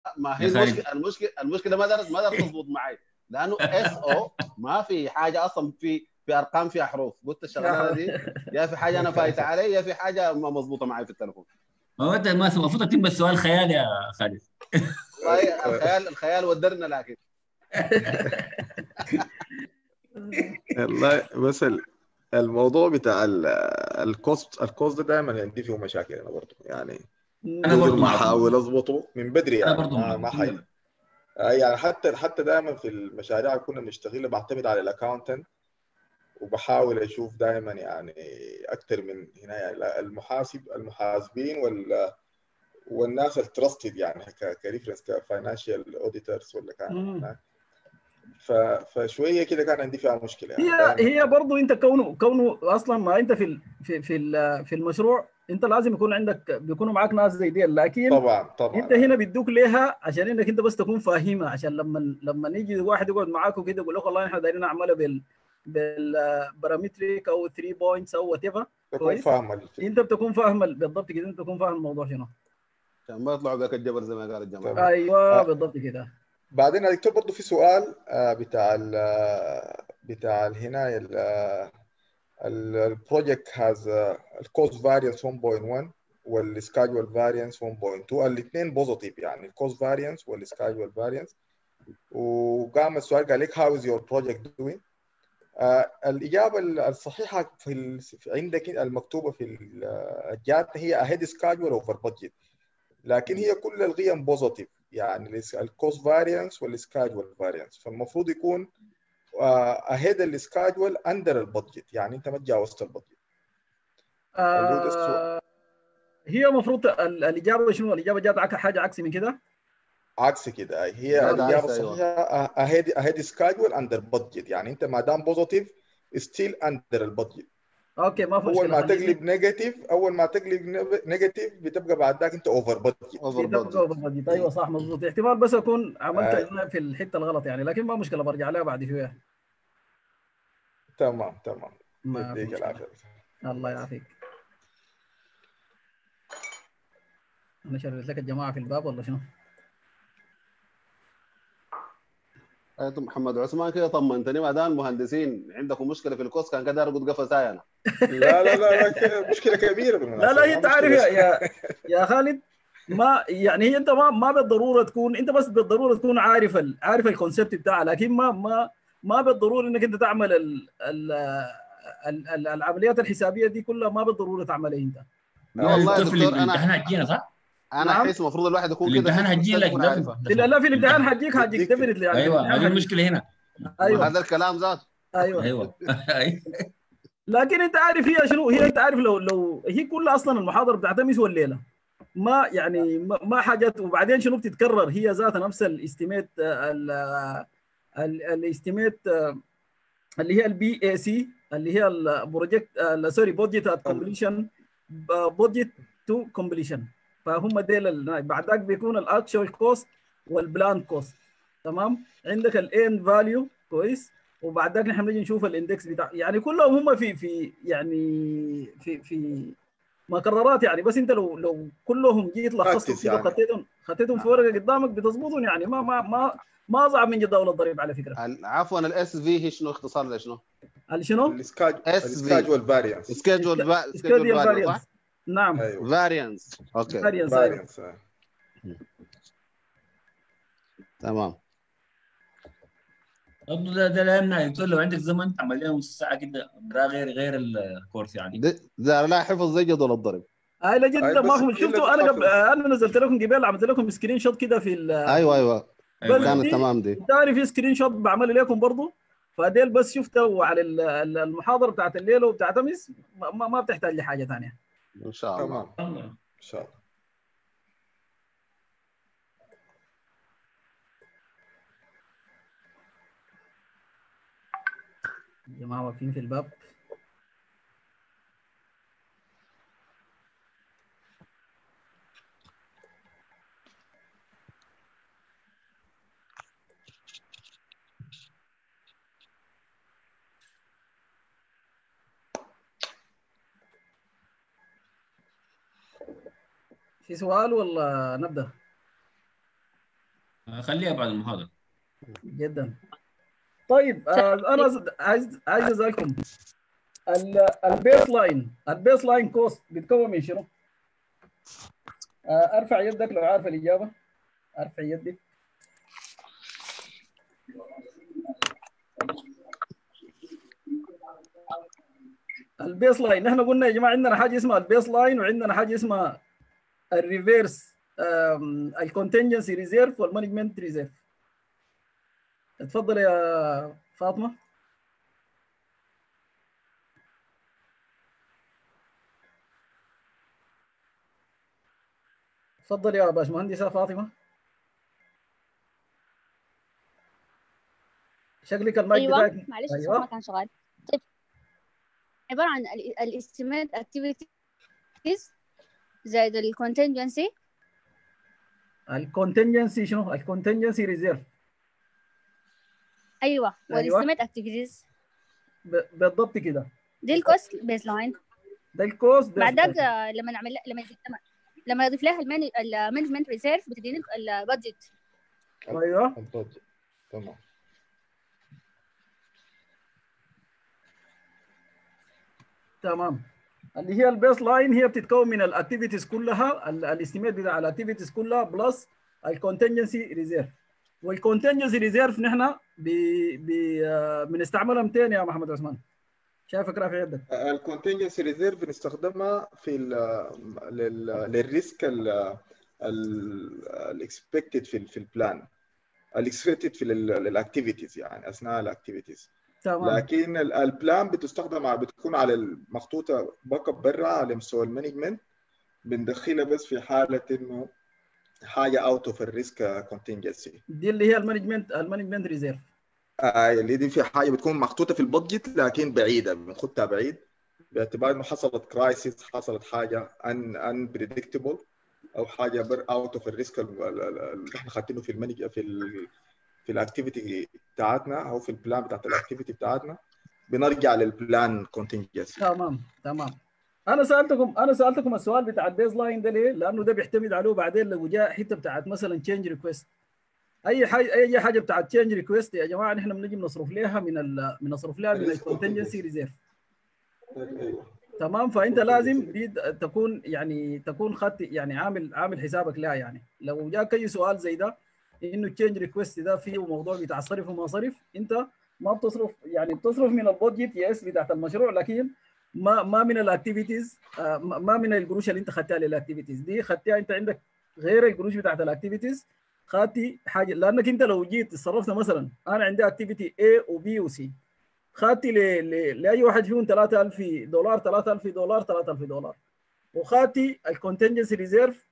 ما هي يا خالد. المشكله المشكله المشكله ما دارت ما دارت تضبط معي لانه اس او ما في حاجه اصلا في في ارقام فيها حروف قلت الشغلانه دي يا في حاجه انا فايته علي يا في حاجه ما مضبوطه معي في التليفون ما هو انت ما المفروض تكتب بس سؤال خيالي يا خالد والله الخيال الخيال ودرنا لكن والله بس ال- الموضوع بتاع ال- الكوست الكوست ده دائما عندي فيه مشاكل انا برضه يعني أنا قدر برضه ما معك. احاول اضبطه من بدري انا يعني برضه ما, معك. ما حي آه يعني حتى حتى دائما في المشاريع اللي كنا بنشتغلها بعتمد على الاكاونتنت وبحاول اشوف دائما يعني اكثر من هنا يعني المحاسب المحاسبين وال والناس الترستد يعني ك- كريفرنس كفاينانشال اوديتورز ولا كان مم. هناك. ف... فشويه كده كان عندي فيها مشكله يعني هي دايماً. هي برضه انت كونه كونه اصلا ما انت في ال- في في ال- في المشروع انت لازم يكون عندك بيكونوا معاك ناس زي دي لكن طبعا طبعا انت هنا بيدوك ليها عشان انك انت بس تكون فاهمها عشان لما لما يجي واحد يقعد معاك وكده يقول لك والله احنا دايرين نعملها بال بالبارامتريك او 3 بوينتس او وات ايفر تكون كويس. فاهم ال- انت بتكون فاهم بالضبط كده انت تكون فاهم الموضوع شنو عشان ما يطلعوا ذاك الجبل زي ما قال الجماعه طبعاً. ايوه آه. بالضبط كده بعدين يا دكتور برضه في سؤال آه، بتاع ال بتاع ال- هنا البروجكت هاز الكوست فاريانس 1.1 والسكادول فاريانس 1.2 الاثنين بوزيتيف يعني الكوست فاريانس والسكادول فاريانس وقام السؤال قال لك هاو از يور بروجكت دوينج الإجابة الصحيحة في ال- في- عندك المكتوبة في ال- الجات هي ahead schedule over budget لكن هي كل القيم بوزيتيف يعني الكوست فاريانس والسكادول فاريانس فالمفروض يكون اهيد السكادول اندر البادجت يعني انت ما تجاوزت البادجت اللي هو ده السؤال. آه هي المفروض ال- الاجابه شنو الاجابه جات عك- حاجه عكسي من كده عكس كده هي هذا الاجابه عكس، أيوة. الصحيحه اهيد اهيد سكادول اندر بادجت يعني انت ما دام بوزيتيف ستيل اندر البادجت اوكي ما في اول مشكله ما خليني- تقلب نيجاتيف اول ما تقلب نيجاتيف بتبقى بعد ذاك انت اوفر بادجت اوفر في تبقى بادجت بالضبط. ايوه صح مضبوط احتمال بس اكون عملت آه. أنا في الحته الغلط يعني لكن ما مشكله برجع لها بعد شويه تمام تمام ما في يديك مشكلة. العافيه الله يعافيك انا شريت لك الجماعه في الباب ولا شنو؟ أنت محمد عثمان كده طمنتني ما دام المهندسين عندكم مشكله في الكوست كان كده ارقد قفصاي انا لا لا لا, لا كده مشكله كبيره بالمناسبه لا لا ما انت عارف مشكلة. يا يا, يا خالد ما يعني هي انت ما ما بالضروره تكون انت بس بالضروره تكون عارف ال عارف الكونسيبت بتاعها لكن ما ما ما بالضروره انك انت تعمل ال ال ال ال العمليات الحسابيه دي كلها ما بالضروره تعملها انت لا والله يا دكتور في دكتور انا الامتحان هتجينا صح؟ انا نعم. احس المفروض الواحد يكون كده الامتحان في هتجي كورسات لك يكون لازم عارفها. لا لا في الامتحان حجيك حجيك يديك. ديفنتلي يعني ايوه الامتحان هذه حجيك. المشكله هنا ايوه هذا الكلام ذات ايوه ايوه لكن انت عارف هي شنو هي انت عارف لو لو هي كلها اصلا المحاضره بتاعتها مش الليله ما يعني ما ما حاجات وبعدين شنو بتتكرر هي ذاتها نفس الاستيميت الاستيميت اللي هي البي اي سي اللي هي البروجكت سوري بودجت ات كومبليشن بودجت تو كومبليشن فهم ديل ال- بعد ذاك بيكون الاكشوال كوست والبلان كوست تمام عندك الان فاليو كويس وبعد ذاك نحن بنيجي نشوف الاندكس بتاع يعني كلهم هم في في يعني في في مقررات يعني بس انت لو لو كلهم جيت لخصتهم Practice كده يعني. وخطيتهم خطيتهم في ورقه قدامك بتظبطهم يعني ما ما ما ما اصعب من جدول الضريب على فكره ال- عفوا الاس في هي شنو اختصار لشنو؟ هل شنو؟ السكاج SV. السكاجول فاريانس سكيدجول Schedule سكيدجول فاليو variance. صح؟ نعم ايوه فاريانس اوكي variance أيوة. فاريانس تمام برضه ده ده لا يمنع يا دكتور لو عندك زمن تعمل لنا نص ساعه كده اقرا غير غير الكورس يعني ده- ده لا حفظ زي جدول الضرب هاي لا جد هاي ما بس هم إلا شفتوا انا قبل تحفظ. انا نزلت لكم قبل عملت لكم سكرين شوت كده في ال- ايوه ايوه أيوة. بس كانت دي- تمام دي ثاني في سكرين شوت بعمله لكم برضه فديل بس شفته على ال- ال- المحاضره بتاعت الليله وبتاعت امس ما, ما- ما بتحتاج لحاجه ثانيه ان شاء الله تمام الله. ان شاء الله الجماعه واقفين في الباب في سؤال ولا نبدا؟ خليها بعد المحاضره جدا طيب آه انا ز- عايز عايز اسالكم ال- البيس لاين البيس لاين كوست بيتكون من شنو؟ آه ارفع يدك لو عارف الاجابه ارفع يدك البيس لاين نحن قلنا يا جماعه عندنا حاجه اسمها البيس لاين وعندنا حاجه اسمها الريفيرس الكونتنجنسي ريزيرف والمانجمنت ريزيرف اتفضل يا فاطمه تفضل يا باشمهندسه فاطمه شكلك المايك ايوه بتاعك معلش الصوت أيوة. ما كان شغال طيب عباره عن الاستيميت اكتيفيتيز زائد الكونتنجنسي الكونتنجنسي شنو الكونتنجنسي ريزيرف ايوه أيوة. والاستيميت اكتيفيتيز بالضبط كده دي الكوست بيز لاين ده الكوست بعد ذاك آه، لما نعمل لما لما لما نضيف لها المانجمنت ريزيرف بتديني البادجت ايوه البادجت تمام تمام اللي هي البيس لاين هي بتتكون من الاكتيفيتيز كلها الاستيميت بتاع الاكتيفيتيز كلها بلس الكونتنجنسي ريزيرف والكونتنجنسي ريزيرف نحن بي بي آه، بنستعملها 200 يا محمد عثمان شايفك رافع يدك الكونتنجنسي ريزيرف بنستخدمها في ال لل للريسك الاكسبكتد في ال- في البلان الاكسبكتد في الاكتيفيتيز يعني اثناء الاكتيفيتيز تمام لكن ال- البلان بتستخدم ع- بتكون على المخطوطه باك اب برا على مستوى المانجمنت بندخلها بس في حاله انه حاجه اوت اوف الريسك كونتنجنسي دي اللي هي المانجمنت المانجمنت ريزيرف آه اللي دي في حاجه بتكون محطوطه في البادجت لكن بعيده بنخدها بعيد باعتبار انه حصلت كرايسيس حصلت حاجه ان ان بريدكتبل او حاجه بر اوت اوف الريسك اللي احنا خدينه في المانج في ال في الاكتيفيتي بتاعتنا او في البلان بتاعت الاكتيفيتي بتاعتنا بنرجع للبلان كونتنجنسي تمام تمام انا سالتكم انا سالتكم السؤال بتاع البيز لاين ده ليه؟ لانه ده بيعتمد عليه بعدين لو جاء حته بتاعت مثلا تشينج ريكويست اي حاجه اي حاجه بتاعت تشينج ريكويست يا جماعه نحن بنجي بنصرف لها من ال بنصرف لها من الكونتنجنسي ريزيرف ايوه تمام فانت لازم دي تكون يعني تكون خدت يعني عامل عامل حسابك لها يعني لو جاك اي سؤال زي ده انه تشينج ريكويست ده فيه موضوع بتاع صرف وما صرف انت ما بتصرف يعني بتصرف من البودجت يس بتاعت المشروع لكن ما ما من الاكتيفيتيز آه، ما ما من القروش اللي انت خدتها للاكتيفيتيز دي خدتها انت عندك غير القروش بتاعت الاكتيفيتيز خدتي حاجه لانك انت لو جيت صرفت مثلا انا عندي اكتيفيتي A وبي وسي خدتي ل... ل... لاي واحد فيهم 3000 دولار 3000 دولار 3000 دولار وخدتي الكونتنجنسي ريزيرف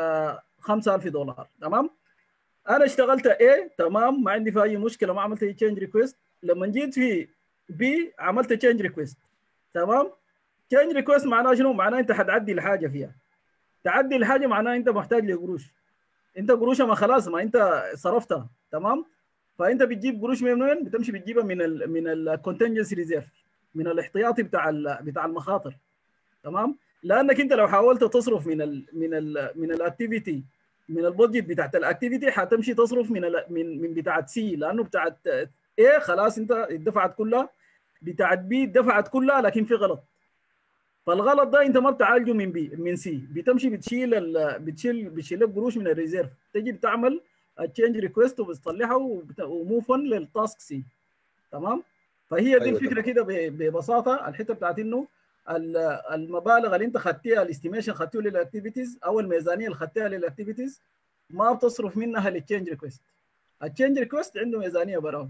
5000 دولار تمام انا اشتغلت A تمام ما عندي في اي مشكله ما عملت اي تشينج ريكويست لما جيت في B عملت تشينج ريكويست تمام تشينج ريكويست معناه شنو؟ معناه انت حتعدي الحاجه فيها تعدي الحاجه معناه انت محتاج لقروش انت قروشها ما خلاص ما انت صرفتها تمام فانت بتجيب قروش من وين؟ بتمشي بتجيبها من ال من الكونتنجنسي ريزيرف من الاحتياطي بتاع ال بتاع المخاطر تمام لانك انت لو حاولت تصرف من ال من ال من الاكتيفيتي من البودجت بتاعت الاكتيفيتي حتمشي تصرف من ال من من بتاعت سي لانه بتاعت ايه خلاص انت اتدفعت كلها بتاعت بي دفعت كلها لكن في غلط فالغلط ده انت ما بتعالجه من بي من سي بتمشي بتشيل ال بتشيل بتشيل لك قروش من الريزيرف تجي بتعمل التشينج ريكويست وبتصلحها وموف اون للتاسك سي تمام فهي دي أيوة أيوة الفكره كده ب- ببساطه الحته بتاعت انه ال- المبالغ اللي انت خدتها الاستيميشن خدتيه للاكتيفيتيز او الميزانيه اللي خدتها للاكتيفيتيز ما بتصرف منها للتشينج ريكويست التشينج ريكويست عنده ميزانيه براه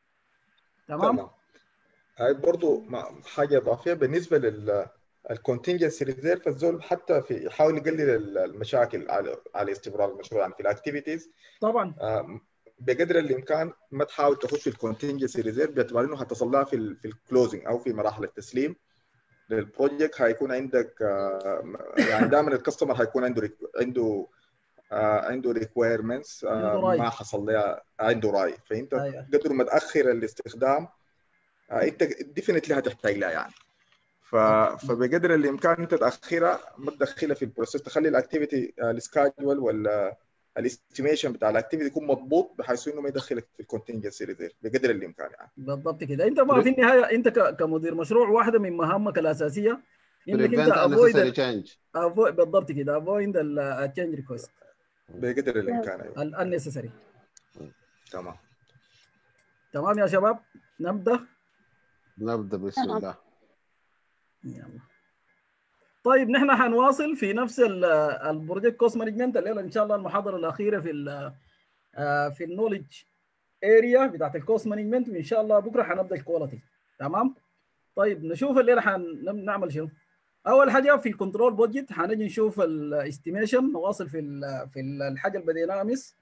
تمام تمام هاي برضو ما- حاجه اضافيه بالنسبه لل الكونتنجنسي ريزيرف الزول حتى في يحاول يقلل ال- المشاكل على على استمرار المشروع يعني في الاكتيفيتيز طبعا بقدر الامكان ما تحاول تخش في الكونتنجنسي ريزيرف باعتبار انه هتصل لها في ال في الكلوزنج او في مراحل التسليم للبروجكت هيكون عندك آه، يعني دائما الكاستمر هيكون عنده ريك- عنده آه، عنده ريكويرمنتس عنده رأي. ما حصل لها عنده راي فانت أيوة. قدر ما تاخر الاستخدام آه، انت ديفنتلي هتحتاج لها يعني ف... فبقدر الامكان انت تاخرها ما تدخلها في البروسيس تخلي الاكتيفيتي السكادول ولا الاستيميشن بتاع الاكتيفيتي يكون مضبوط بحيث انه ما يدخلك في الكونتنجنسي ريزيرف بقدر الامكان يعني بالضبط كده انت ما في النهايه انت ك- كمدير مشروع واحده من مهامك الاساسيه انك انت بريفنت avoid unnecessary change avoid بالضبط كده avoid التشينج ريكوست بقدر الامكان ايوه النسيسري تمام تمام يا شباب نبدا نبدا بسم تمام. الله يلا طيب نحن حنواصل في نفس ال- البروجكت كوست مانجمنت الليله ان شاء الله المحاضره الاخيره في ال آه، في النولج اريا بتاعت الكوست مانجمنت وان شاء الله بكره حنبدا الكواليتي تمام طيب نشوف الليله حنعمل شنو اول حاجه في الكنترول بودجت حنجي نشوف الاستيميشن نواصل في ال- في ال- الحاجه اللي بديناها امس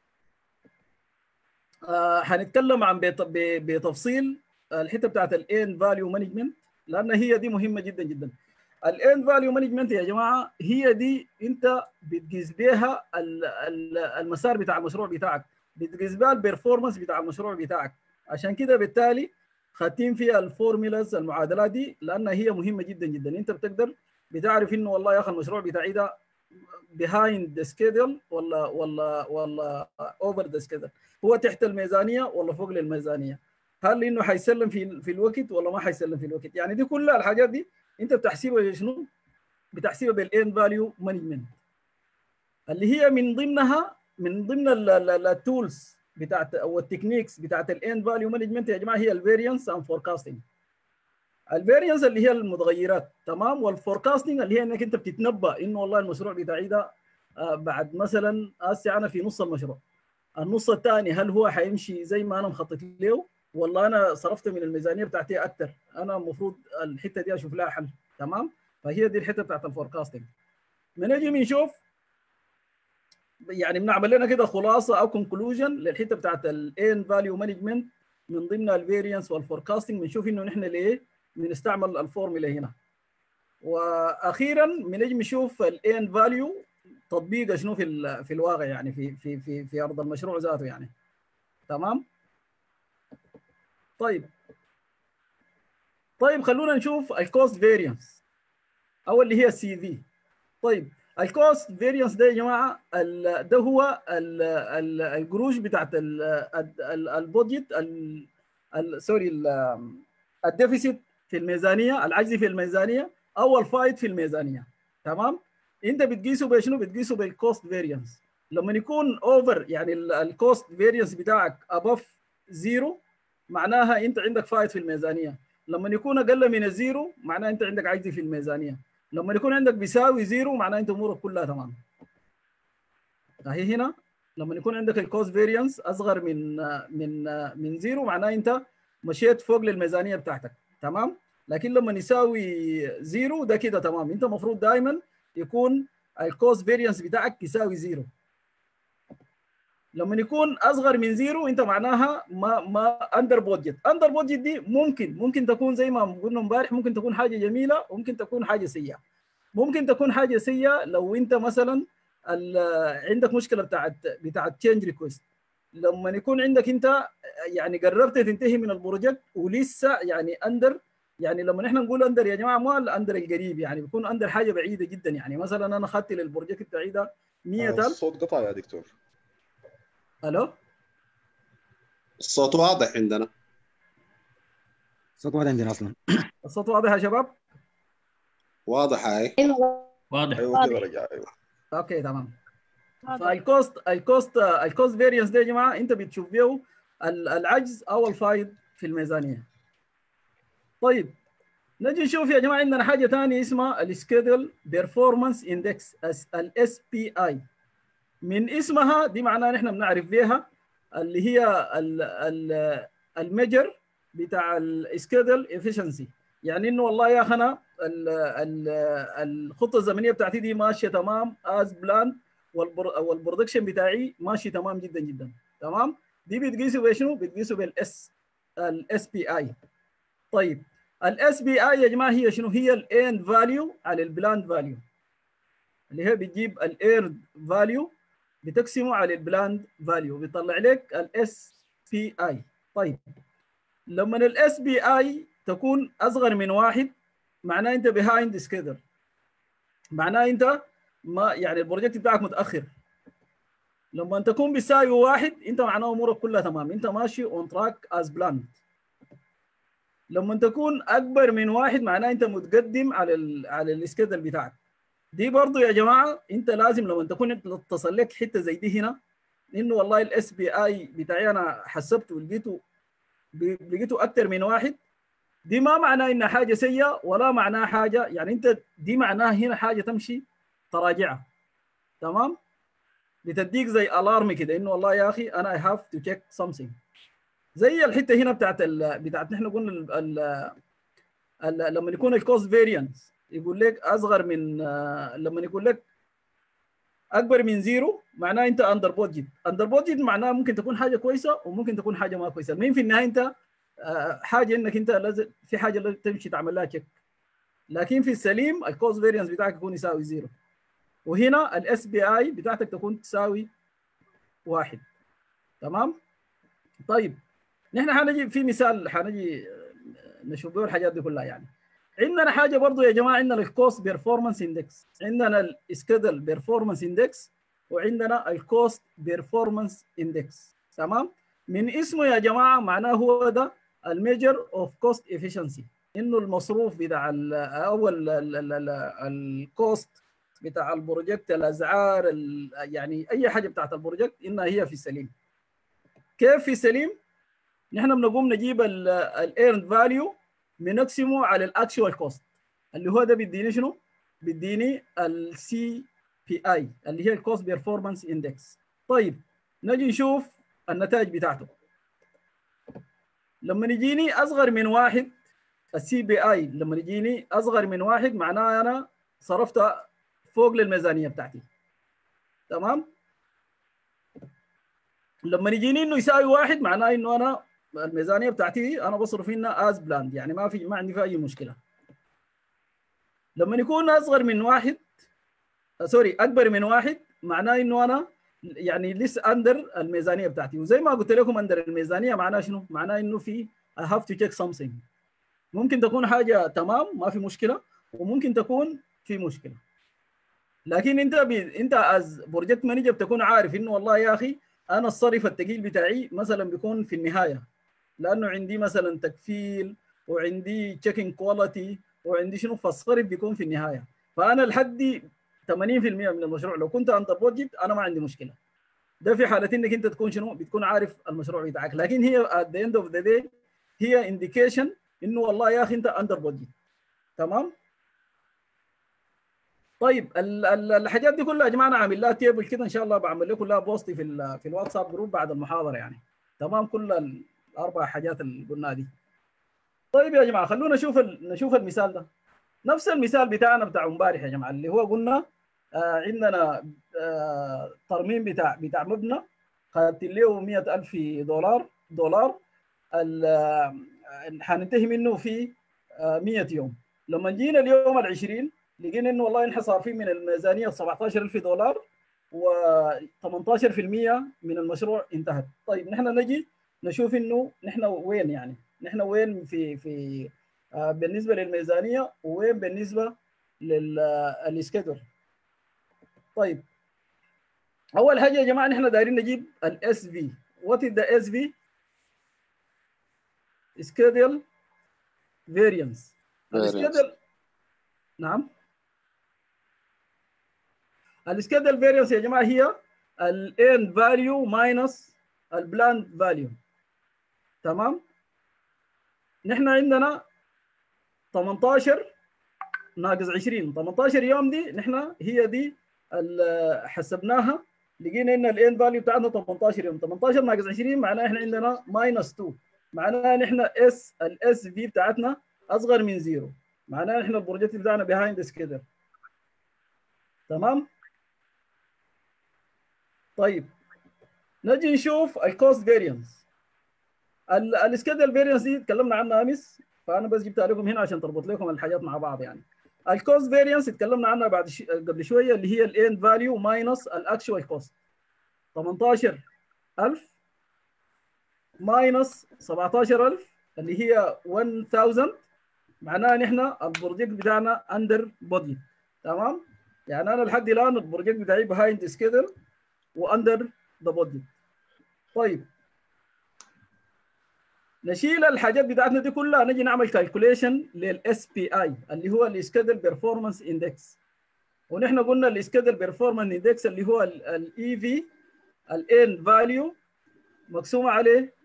آه، حنتكلم عن بت- ب- بتفصيل الحته بتاعت الان فاليو مانجمنت لان هي دي مهمه جدا جدا الاند فاليو مانجمنت يا جماعه هي دي انت بتقيس بيها ال- ال- المسار بتاع المشروع بتاعك بتقيس بيها البرفورمانس بتاع المشروع بتاعك عشان كده بالتالي خاتين فيها الفورمولاز المعادلات دي لانها هي مهمه جدا جدا انت بتقدر بتعرف انه والله يا اخي المشروع بتاعي ده behind the schedule ولا ولا ولا over the schedule هو تحت الميزانيه ولا فوق الميزانيه هل انه حيسلم في في الوقت ولا ما حيسلم في الوقت يعني دي كلها الحاجات دي انت بتحسبها شنو بتحسبها بالان فاليو مانجمنت اللي هي من ضمنها من ضمن التولز بتاعت او التكنيكس بتاعت الان فاليو مانجمنت يا جماعه هي الفاريانس اند فوركاستنج الفاريانس اللي هي المتغيرات تمام والفوركاستنج اللي هي انك انت بتتنبا انه والله المشروع بتاعي ده آه، بعد مثلا هسه انا في نص المشروع النص الثاني هل هو حيمشي زي ما انا مخطط له والله انا صرفت من الميزانيه بتاعتي اكثر انا المفروض الحته دي اشوف لها حل تمام فهي دي الحته بتاعت الفوركاستنج بنجي بنشوف يعني بنعمل لنا كده خلاصه او كونكلوجن للحته بتاعت الان فاليو مانجمنت من ضمن الفيرينس والفوركاستنج بنشوف انه نحن ليه بنستعمل الفورمولا هنا واخيرا بنجي نشوف الان فاليو تطبيقه شنو في ال- في الواقع يعني في في في في ارض المشروع ذاته يعني تمام طيب طيب خلونا نشوف الكوست فيرينس او اللي هي السي في طيب الكوست فيرينس ده يا جماعه ال- ده هو ال- ال- القروش بتاعت ال- ال- ال- البودجت ال- ال- سوري ال- الديفيسيت في الميزانيه العجز في الميزانيه او الفايد في الميزانيه تمام انت بتقيسه بشنو بتقيسه بالكوست فيرينس لما يكون اوفر يعني الكوست فيرينس بتاعك ابف زيرو معناها انت عندك فايد في الميزانيه لما يكون اقل من الزيرو معناها انت عندك عجز في الميزانيه لما يكون عندك بيساوي زيرو معناها انت امورك كلها تمام هي هنا لما يكون عندك الكوست فيرينس اصغر من من من زيرو معناها انت مشيت فوق للميزانيه بتاعتك تمام لكن لما يساوي زيرو ده كده تمام انت المفروض دائما يكون الكوست فيرينس بتاعك يساوي زيرو لما يكون اصغر من زيرو انت معناها ما ما اندر بودجت اندر بودجت دي ممكن ممكن تكون زي ما قلنا امبارح ممكن تكون حاجه جميله وممكن تكون حاجه سيئه ممكن تكون حاجه سيئه لو انت مثلا ال- عندك مشكله بتاعت بتاعت تشينج ريكويست لما يكون عندك انت يعني قربت تنتهي من البروجكت ولسه يعني اندر يعني لما نحن نقول اندر يا جماعه ما الاندر القريب يعني بيكون اندر حاجه بعيده جدا يعني مثلا انا اخذت للبروجكت بتاعي ده 100000 الصوت قطع يا دكتور الو الصوت واضح عندنا صوت واحد عندنا اصلا الصوت واضح يا شباب واضح هاي واضح ايوه كده رجع ايوه اوكي تمام فالكوست الكوست الكوست فيرينس ده يا جماعه انت بتشوف بيه ال- العجز او الفايض في الميزانيه طيب نجي نشوف يا جماعه عندنا حاجه ثانيه اسمها السكيدول بيرفورمانس اندكس الاس بي اي من اسمها دي معناها نحن بنعرف بيها اللي هي الميجر بتاع السكيدول افشنسي يعني انه والله يا اخي انا ال- ال- الخطه الزمنيه بتاعتي دي ماشيه تمام از بلان والبرودكشن بتاعي ماشي تمام جدا جدا تمام دي بتقيسوا بشنو؟ بتقيسوا بالاس الاس بي اي طيب الاس بي اي يا جماعه هي شنو؟ هي الاند فاليو على البلاند فاليو اللي هي بتجيب الايرد فاليو بتقسمه على البلاند فاليو بيطلع لك الاس بي اي طيب لما الاس بي اي تكون اصغر من واحد معناه انت بيهايند سكيدر معناه انت ما يعني البروجكت بتاعك متاخر لما تكون بيساوي واحد انت معناه امورك كلها تمام انت ماشي اون تراك از بلان لما تكون اكبر من واحد معناه انت متقدم على ال على السكيدل بتاعك دي برضو يا جماعه انت لازم لما تكون انت اتصل لك حته زي دي هنا انه والله الاس بي اي بتاعي انا حسبته ولقيته لقيته اكثر من واحد دي ما معناه انها حاجه سيئه ولا معناها حاجه يعني انت دي معناها هنا حاجه تمشي تراجعها تمام بتديك زي الارم كده انه والله يا اخي انا اي هاف تو تشيك سمثينج زي الحته هنا بتاعت ال... بتاعت نحن قلنا ال... ال... ال... لما يكون الكوست فيريانس يقول لك اصغر من لما يقول لك اكبر من زيرو معناه انت اندر بودجت اندر بودجت معناه ممكن تكون حاجه كويسه وممكن تكون حاجه ما كويسه المهم في النهايه انت حاجه انك انت لازم في حاجه لازم تمشي تعمل لها تشيك لكن في السليم الكوست فيريانس بتاعك يكون يساوي زيرو وهنا الاس بي اي بتاعتك تكون تساوي واحد تمام طيب نحن حنجي في مثال حنجي نشوف به الحاجات دي كلها يعني عندنا حاجه برضو يا جماعه عندنا الكوست بيرفورمانس اندكس عندنا السكيدل بيرفورمانس اندكس وعندنا الكوست بيرفورمانس اندكس تمام من اسمه يا جماعه معناه هو ده الميجر اوف كوست افيشنسي انه المصروف بتاع ال او الكوست بتاع البروجكت الاسعار يعني اي حاجه بتاعت البروجكت انها هي في السليم كيف في السليم نحن بنقوم نجيب الايرند فاليو بنقسمه على الاكشوال كوست اللي هو ده بيديني شنو؟ بيديني السي بي اي اللي هي الكوست بيرفورمانس اندكس طيب نجي نشوف النتائج بتاعته لما يجيني اصغر من واحد السي بي اي لما يجيني اصغر من واحد معناه انا صرفت فوق للميزانيه بتاعتي تمام لما يجيني انه يساوي واحد معناه انه انا الميزانيه بتاعتي انا بصرف منها از بلاند يعني ما في ما عندي فيها اي مشكله لما يكون اصغر من واحد سوري اكبر من واحد معناه انه انا يعني لسه اندر الميزانيه بتاعتي وزي ما قلت لكم اندر الميزانيه معناه شنو؟ معناه انه في I have to check something ممكن تكون حاجه تمام ما في مشكله وممكن تكون في مشكله لكن انت بي... انت از بروجكت مانجر بتكون عارف انه والله يا اخي انا الصرف الثقيل بتاعي مثلا بيكون في النهايه لانه عندي مثلا تكفيل وعندي تشيكينج كواليتي وعندي شنو فالصرف بيكون في النهايه فانا لحد 80% من المشروع لو كنت اندر بودجت انا ما عندي مشكله ده في حاله انك انت تكون شنو بتكون عارف المشروع بتاعك لكن هي at the end of the day هي انديكيشن انه والله يا اخي انت اندر بودجت تمام طيب ال ال الحاجات دي كلها يا جماعه انا عامل لها تيبل كده ان شاء الله بعمل لكم لها بوست في ال في الواتساب جروب بعد المحاضره يعني تمام كل الاربع حاجات اللي قلناها دي طيب يا جماعه خلونا نشوف نشوف المثال ده نفس المثال بتاعنا بتاع امبارح يا جماعه اللي هو قلنا آه عندنا آه ترميم بتاع بتاع مبنى خدت له 100000 دولار دولار حننتهي منه في آه 100 يوم لما جينا اليوم ال 20 لقينا انه والله نحن صارفين من الميزانيه 17000 دولار و18% من المشروع انتهت طيب نحن نجي نشوف انه نحن وين يعني نحن وين في في آه بالنسبه للميزانيه ووين بالنسبه للسكيدول طيب اول حاجه يا جماعه نحن دايرين نجيب الاس في وات از ذا اس في schedule variance السكيدول نعم السكيدول فاريانس يا جماعه هي الاند فاليو ماينس البلاند فاليو تمام نحن عندنا 18 ناقص 20 18 يوم دي نحن هي دي حسبناها لقينا ان الاند فاليو بتاعنا 18 يوم 18 ناقص 20 معناها احنا عندنا ماينس 2 معناها نحن اس الاس في بتاعتنا اصغر من زيرو معناها احنا البروجكت بتاعنا بيهايند سكيدر تمام طيب نجي نشوف الكوست فاريانس السكيدل فاريانس دي تكلمنا عنها امس فانا بس جبتها لكم هنا عشان تربط لكم الحاجات مع بعض يعني الكوست فاريانس اتكلمنا عنها بعد ش... قبل شويه اللي هي الاند فاليو ماينس الاكشوال كوست 18000 ماينس 17000 اللي هي 1000 معناها نحن البروجكت بتاعنا اندر بودجت تمام يعني انا لحد الان البروجكت بتاعي بهايند سكيدل واندر ذا بودجت طيب نشيل الحاجات بتاعتنا دي كلها نجي نعمل كالكوليشن للاس بي اي اللي هو السكيدل بيرفورمانس اندكس ونحن قلنا السكيدل بيرفورمانس اندكس اللي هو الاي في الان فاليو مقسومه عليه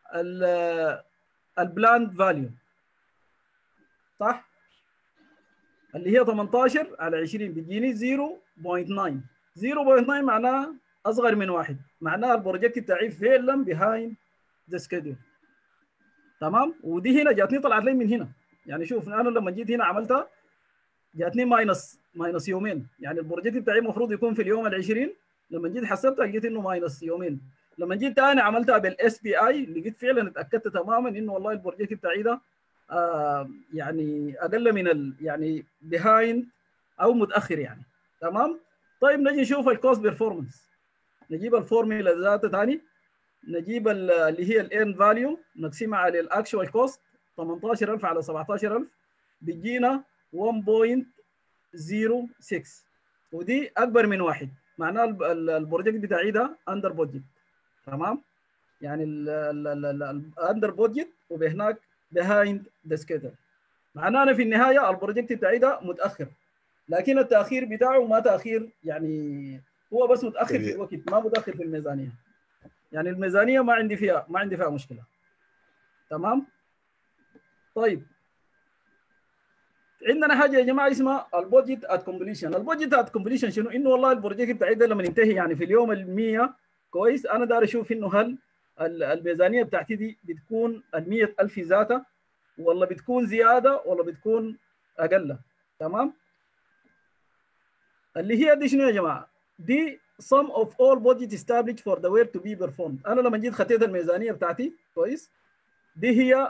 البلاند فاليو صح؟ اللي هي 18 على 20 بيجيني 0.9 0.9 معناها اصغر من واحد معناها البروجكت بتاعي فعلا بيهايند ذا سكيدول تمام ودي هنا جاتني طلعت لي من هنا يعني شوف انا لما جيت هنا عملتها جاتني ماينس ماينس يومين يعني البروجكت بتاعي المفروض يكون في اليوم ال 20 لما جيت حسبتها لقيت انه ماينس يومين لما جيت تاني عملتها بالاس بي اي لقيت فعلا اتاكدت تماما انه والله البروجكت بتاعي ده آه يعني اقل من ال يعني بيهايند او متاخر يعني تمام طيب نجي نشوف الكوست بيرفورمانس نجيب الفورميلا ذاتها ثاني نجيب اللي هي الان فاليو نقسمها على الاكشوال كوست 18000 على 17000 بيجينا 1.06 ودي اكبر من واحد معناه البروجكت بتاعي ده اندر بودجت تمام يعني الاندر بودجت وبهناك بيهايند ذا سكيدل معناه انا في النهايه البروجكت بتاعي ده متاخر لكن التاخير بتاعه ما تاخير يعني هو بس متاخر في الوقت ما متاخر في الميزانيه يعني الميزانيه ما عندي فيها ما عندي فيها مشكله تمام طيب عندنا حاجه يا جماعه اسمها البودجت ات كومبليشن البودجت ات كومبليشن شنو انه والله البروجكت بتاعي ده لما ينتهي يعني في اليوم ال 100 كويس انا داير اشوف انه هل الميزانيه بتاعتي دي بتكون ال 100000 ذاتها ولا بتكون زياده ولا بتكون اقل تمام اللي هي دي شنو يا جماعه دي sum of all budget established for the work to be performed انا لما جيت خطيت الميزانيه بتاعتي كويس دي هي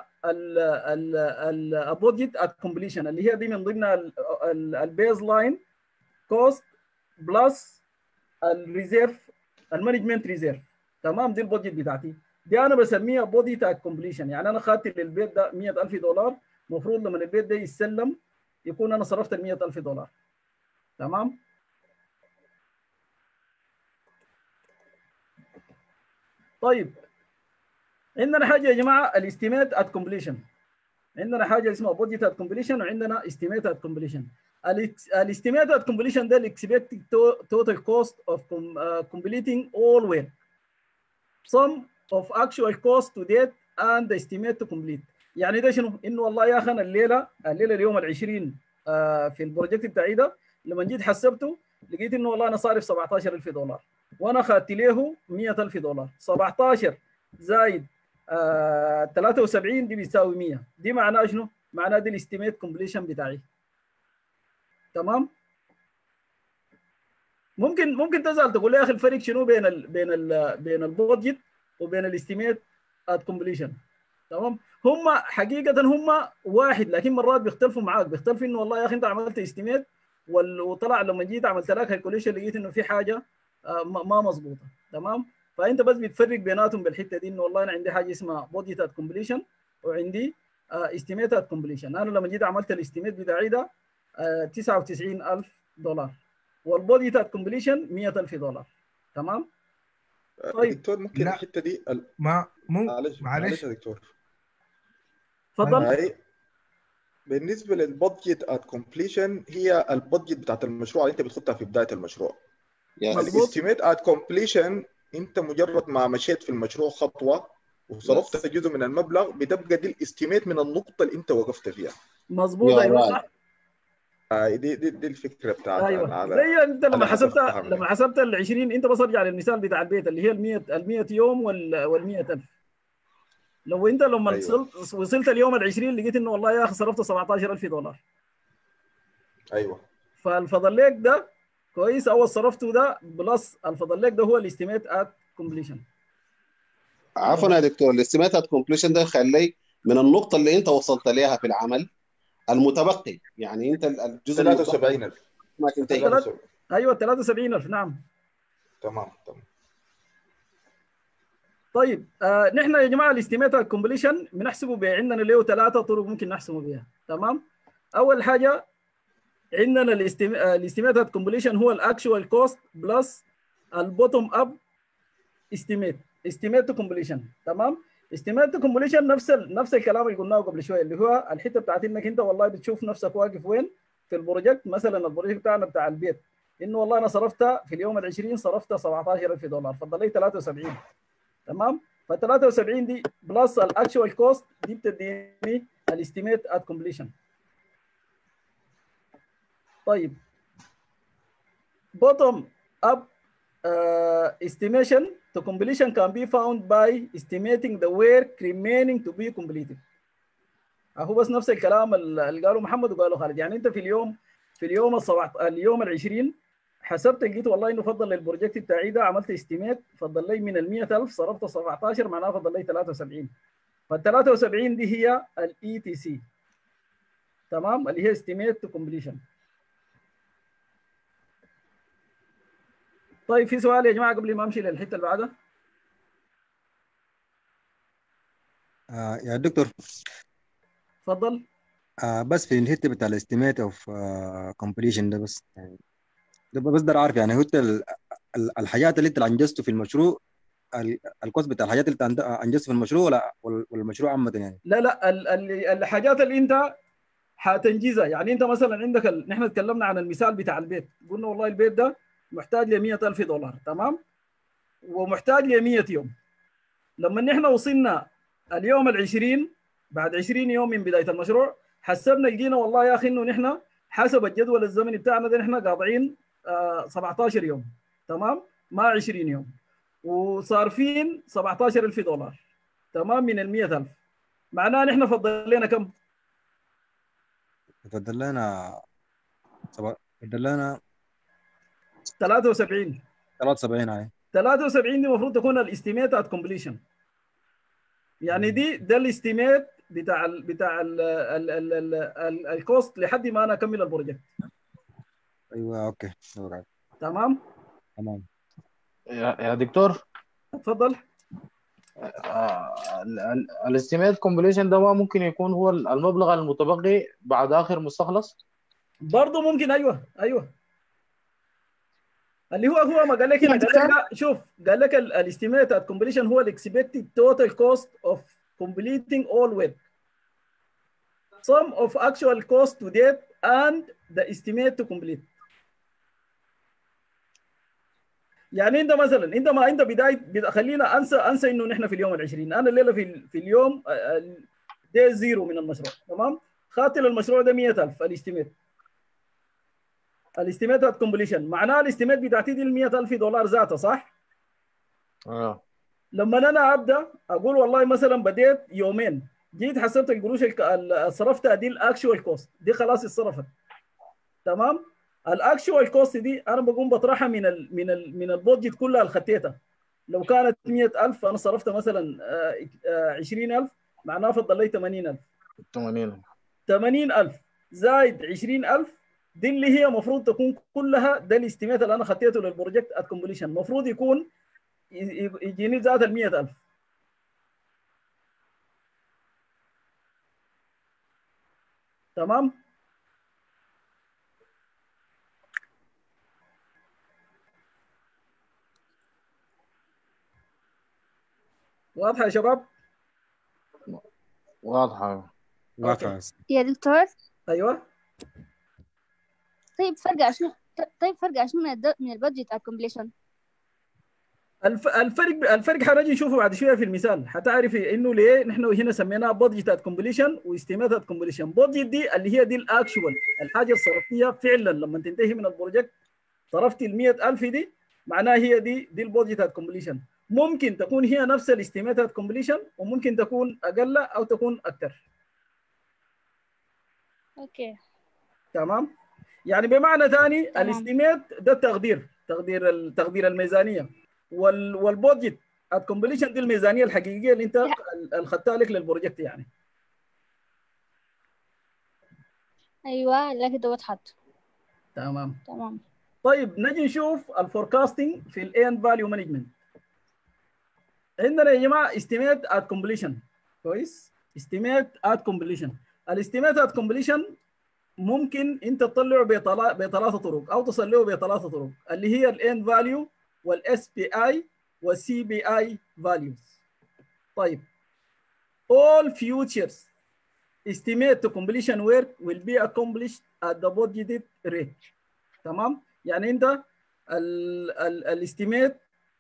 البودجت ات كومبليشن اللي هي دي من ضمن البيز لاين كوست بلس الريزيرف المانجمنت ريزيرف تمام دي البودجت بتاعتي دي انا بسميها بودجت ات كومبليشن يعني انا خدت للبيت ده 100000 دولار المفروض لما البيت ده يتسلم يكون انا صرفت ال 100000 دولار تمام طيب عندنا حاجه يا جماعه الاستيميت ات كومبليشن عندنا حاجه اسمها بودجت ات كومبليشن وعندنا استيميت ات كومبليشن الاستيميت ات كومبليشن ده الاكسبكتد توتال كوست اوف completing all work sum of actual cost to date and the estimate to complete يعني ده شنو؟ انه والله يا اخي انا الليله الليله اليوم ال 20 آه في البروجكت بتاعي ده لما جيت حسبته لقيت انه والله انا صارف 17000 دولار وانا اخذت له 100000 دولار 17 زائد آه 73 دي بيساوي 100 دي معناها شنو؟ معناها دي الاستيميت كومبليشن بتاعي تمام؟ ممكن ممكن تسال تقول لي يا اخي الفرق شنو بين ال بين ال بين البودجت وبين الاستيميت ات كومبليشن تمام؟ هم حقيقه هم واحد لكن مرات بيختلفوا معاك بيختلف انه والله يا اخي انت عملت استيميت وطلع لما جيت عملت لك كالكوليشن لقيت انه في حاجه ما مظبوطه تمام فانت بس بتفرق بيناتهم بالحته دي انه والله انا عندي حاجه اسمها بودجت ات كومبليشن وعندي استيميت ات كومبليشن انا لما جيت عملت الاستيميت بتاعي ده 99000 دولار والبودجت ات كومبليشن 100000 دولار تمام طيب دكتور ممكن لا. الحته دي ال- ما مو معلش معلش يا دكتور تفضل هاي بالنسبه للبادجت ات كومبليشن هي البادجت بتاعت المشروع اللي انت بتحطها في بدايه المشروع يس مظبوط. الاستيميت ات كومبليشن انت مجرد ما مشيت في المشروع خطوه وصرفت جزء من المبلغ بتبقى دي الاستيميت من النقطه اللي انت وقفت فيها مظبوط يا ايوه راجل. صح آه، دي دي, دي الفكره بتاعتها ايوه على زي انت لما على حسب حسبت فهمك. لما حسبت ال 20 انت بس ارجع للمثال بتاع البيت اللي هي ال 100 ال 100 يوم وال وال 100000 لو انت لما أيوة. وصلت وصلت اليوم ال 20 لقيت انه والله يا اخي صرفت 17000 دولار ايوه فالفضل لك ده كويس اول صرفته ده بلس الفضل لك ده هو الاستيميت ات كومبليشن عفوا يا دكتور الاستيميتد كومبليشن ده يخلي من النقطه اللي انت وصلت لها في العمل المتبقي يعني انت الجزء المتبقي 73000 ما تنتهي 73. ايوه 73000 نعم تمام تمام طيب آه نحن يا جماعه الاستيميت كومبليشن بنحسبه ب- عندنا له ثلاثه طرق ممكن نحسبه بها تمام اول حاجه عندنا الاستيميت كومبليشن هو الاكشوال كوست بلس البوتوم اب استيميت استيميت تو كومبليشن تمام استيميت تو كومبليشن نفس ال... نفس الكلام اللي قلناه قبل شويه اللي هو الحته بتاعت انك انت والله بتشوف نفسك واقف وين في البروجكت مثلا البروجكت بتاعنا بتاع البيت انه والله انا صرفت في اليوم ال 20 صرفت 17000 دولار فضل لي 73 تمام ف 73 دي بلس الاكشوال كوست دي بتديني الاستيميت ات كومبليشن طيب bottom up uh, estimation to completion can be found by estimating the work remaining to be completed هو بس نفس الكلام اللي قاله محمد وقاله خالد يعني انت في اليوم في اليوم السبعة اليوم ال 20 حسبت لقيت والله انه فضل للبروجكت بتاعي ده عملت استيميت فضل لي من ال 100000 صرفت 17 معناها فضل لي 73 فال 73 دي هي الاي تي سي تمام اللي هي استيميت تو كومبليشن طيب في سؤال يا جماعه قبل ما امشي للحته اللي بعدها آه يا دكتور تفضل آه بس في الحته بتاع الاستيميت اوف كومبليشن ده بس يعني ده بس ده اعرف يعني هو انت ال- ال- الحاجات اللي انت انجزته في المشروع ال- الكوست بتاع الحاجات اللي انت انجزته في المشروع ولا ولا المشروع عامه يعني لا لا ال- ال- الحاجات اللي انت حتنجزها يعني انت مثلا عندك ال... نحن تكلمنا عن المثال بتاع البيت قلنا والله البيت ده محتاج ل 100000 دولار تمام ومحتاج ل 100 يوم لما نحن وصلنا اليوم ال 20 بعد 20 يوم من بدايه المشروع حسبنا لقينا والله يا اخي انه نحن حسب الجدول الزمني بتاعنا ده نحن قاطعين آه 17 يوم تمام ما 20 يوم وصارفين 17000 دولار تمام من ال 100000 معناه نحن فضل لنا كم؟ فضل لنا سبع- فضل لنا 73 73 هاي 73 دي المفروض تكون الاستيميت ات كومبليشن يعني دي ده الاستيميت بتاع ال بتاع ال ال ال ال ال الكوست لحد ما انا اكمل البروجكت ايوه اوكي أوكي. تمام تمام يا يا دكتور اتفضل الاستيميت كومبليشن ده ما ممكن يكون هو المبلغ المتبقي بعد اخر مستخلص برضه ممكن ايوه ايوه اللي هو هو ما قال لك هنا قال لك لا، شوف قال لك الاستيميت ات كومبليشن هو الاكسبكتد توتال كوست اوف completing all work sum of actual cost to date and the estimate to complete يعني انت مثلا انت ما انت بدايه بدا خلينا انسى انسى انه نحن في اليوم ال20 انا الليله في ال- في اليوم دي زيرو من المشروع تمام خاطر المشروع ده 100000 الاستيميت الاستيميت ات كومبليشن معناها الاستيميت بتاعتي دي ال 100000 دولار ذاتها صح؟ اه لما انا ابدا اقول والله مثلا بديت يومين جيت حسبت القروش الك- ال- صرفتها دي الاكشوال كوست دي خلاص اتصرفت تمام الاكشوال كوست دي انا بقوم بطرحها من ال من ال من البودجت كلها اللي خطيتها لو كانت 100000 انا صرفت مثلا آه، آه، 20000 معناها فضل لي 80000 80 80000 زائد 20000 دي اللي هي المفروض تكون كلها ده الاستيميت اللي انا خطيته للبروجكت ات كومبليشن المفروض يكون ي- ي- يجيني زائد ال 100000 تمام واضحه يا شباب واضحه واقع يا دكتور ايوه طيب فرق شنو طيب فرق شنو من الد... من البادجت على الكومبليشن الف... الفرق الفرق حنجي نشوفه بعد شويه في المثال حتعرفي انه ليه نحن هنا سميناها بودجت كومبليشن واستيميت كومبليشن بودجت دي اللي هي دي الاكشوال الحاجه الصرفتيه فعلا لما تنتهي من البروجكت صرفتي ال 100000 دي معناها هي دي دي البودجت كومبليشن ممكن تكون هي نفس الاستيميت كومبليشن وممكن تكون اقل او تكون اكثر اوكي تمام يعني بمعنى ثاني تمام. الاستيميت ده التقدير تقدير ال- تقدير الميزانيه وال والبودجت الكومبليشن دي الميزانيه الحقيقيه اللي انت لا. اللي خدتها لك للبروجكت يعني ايوه لا كده وضحت تمام تمام طيب نجي نشوف الفوركاستنج في الاند فاليو مانجمنت عندنا يا جماعه استيميت ات كومبليشن كويس استيميت ات كومبليشن الاستيميت ات كومبليشن ممكن انت تطلعه بطلا- بثلاثه طرق او تصليه بثلاثه طرق اللي هي الاند فاليو والاس بي اي والسي بي اي values طيب all futures estimate to completion work will be accomplished at the budgeted rate تمام يعني انت الاستيميت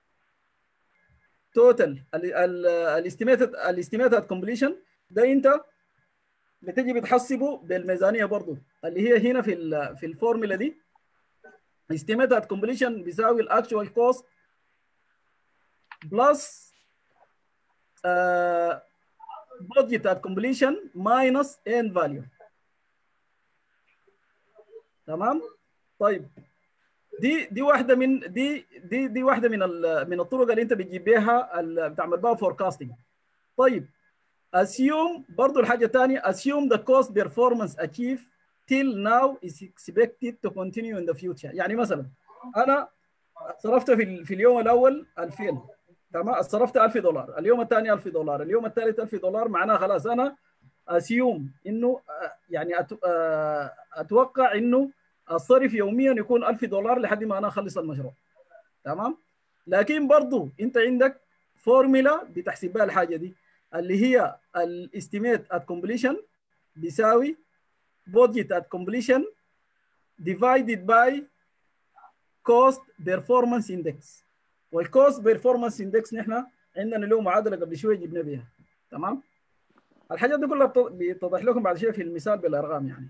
توتال الاستيميتد الاستيميتد كومبليشن ده انت بتجي بتحسبه بالميزانيه برضه اللي هي هنا في ال في الفورمولا دي estimated completion بيساوي الاكشوال كوست بلس budget at completion minus end value تمام طيب دي دي واحده من دي دي دي واحده من من الطرق اللي انت بتجيب بيها بتعمل بها فوركاستنج طيب assume برضه الحاجه الثانيه assume the cost performance achieved till now is expected to continue in the future يعني مثلا انا صرفت في في اليوم الاول 2000 تمام صرفت 1000 دولار اليوم الثاني 1000 دولار اليوم الثالث 1000 دولار معناها خلاص انا اسيوم انه يعني اتوقع انه الصرف يوميا يكون 1000 دولار لحد ما انا اخلص المشروع تمام لكن برضو انت عندك فورمولا بتحسب بها الحاجه دي اللي هي الاستيميت ات كومبليشن بيساوي budget at completion divided by cost performance index والكوست بيرفورمانس اندكس نحن عندنا له معادله قبل شويه جبنا بيها تمام الحاجات دي كلها بيتضح لكم بعد شويه في المثال بالارقام يعني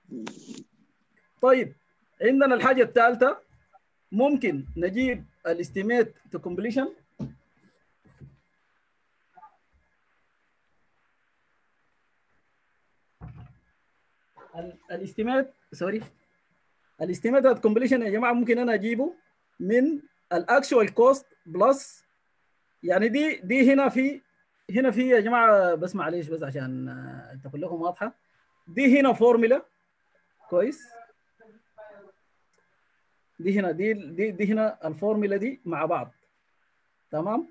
طيب عندنا الحاجه الثالثه ممكن نجيب الاستيميت تو كومبليشن الاستيميت سوري الاستيميت ات كومبليشن يا جماعه ممكن انا اجيبه من الاكشوال كوست بلس يعني دي دي هنا في هنا في يا جماعه بس معلش بس عشان تكون لكم واضحه دي هنا فورمولا كويس دي هنا دي دي, دي هنا الفورمولا دي مع بعض تمام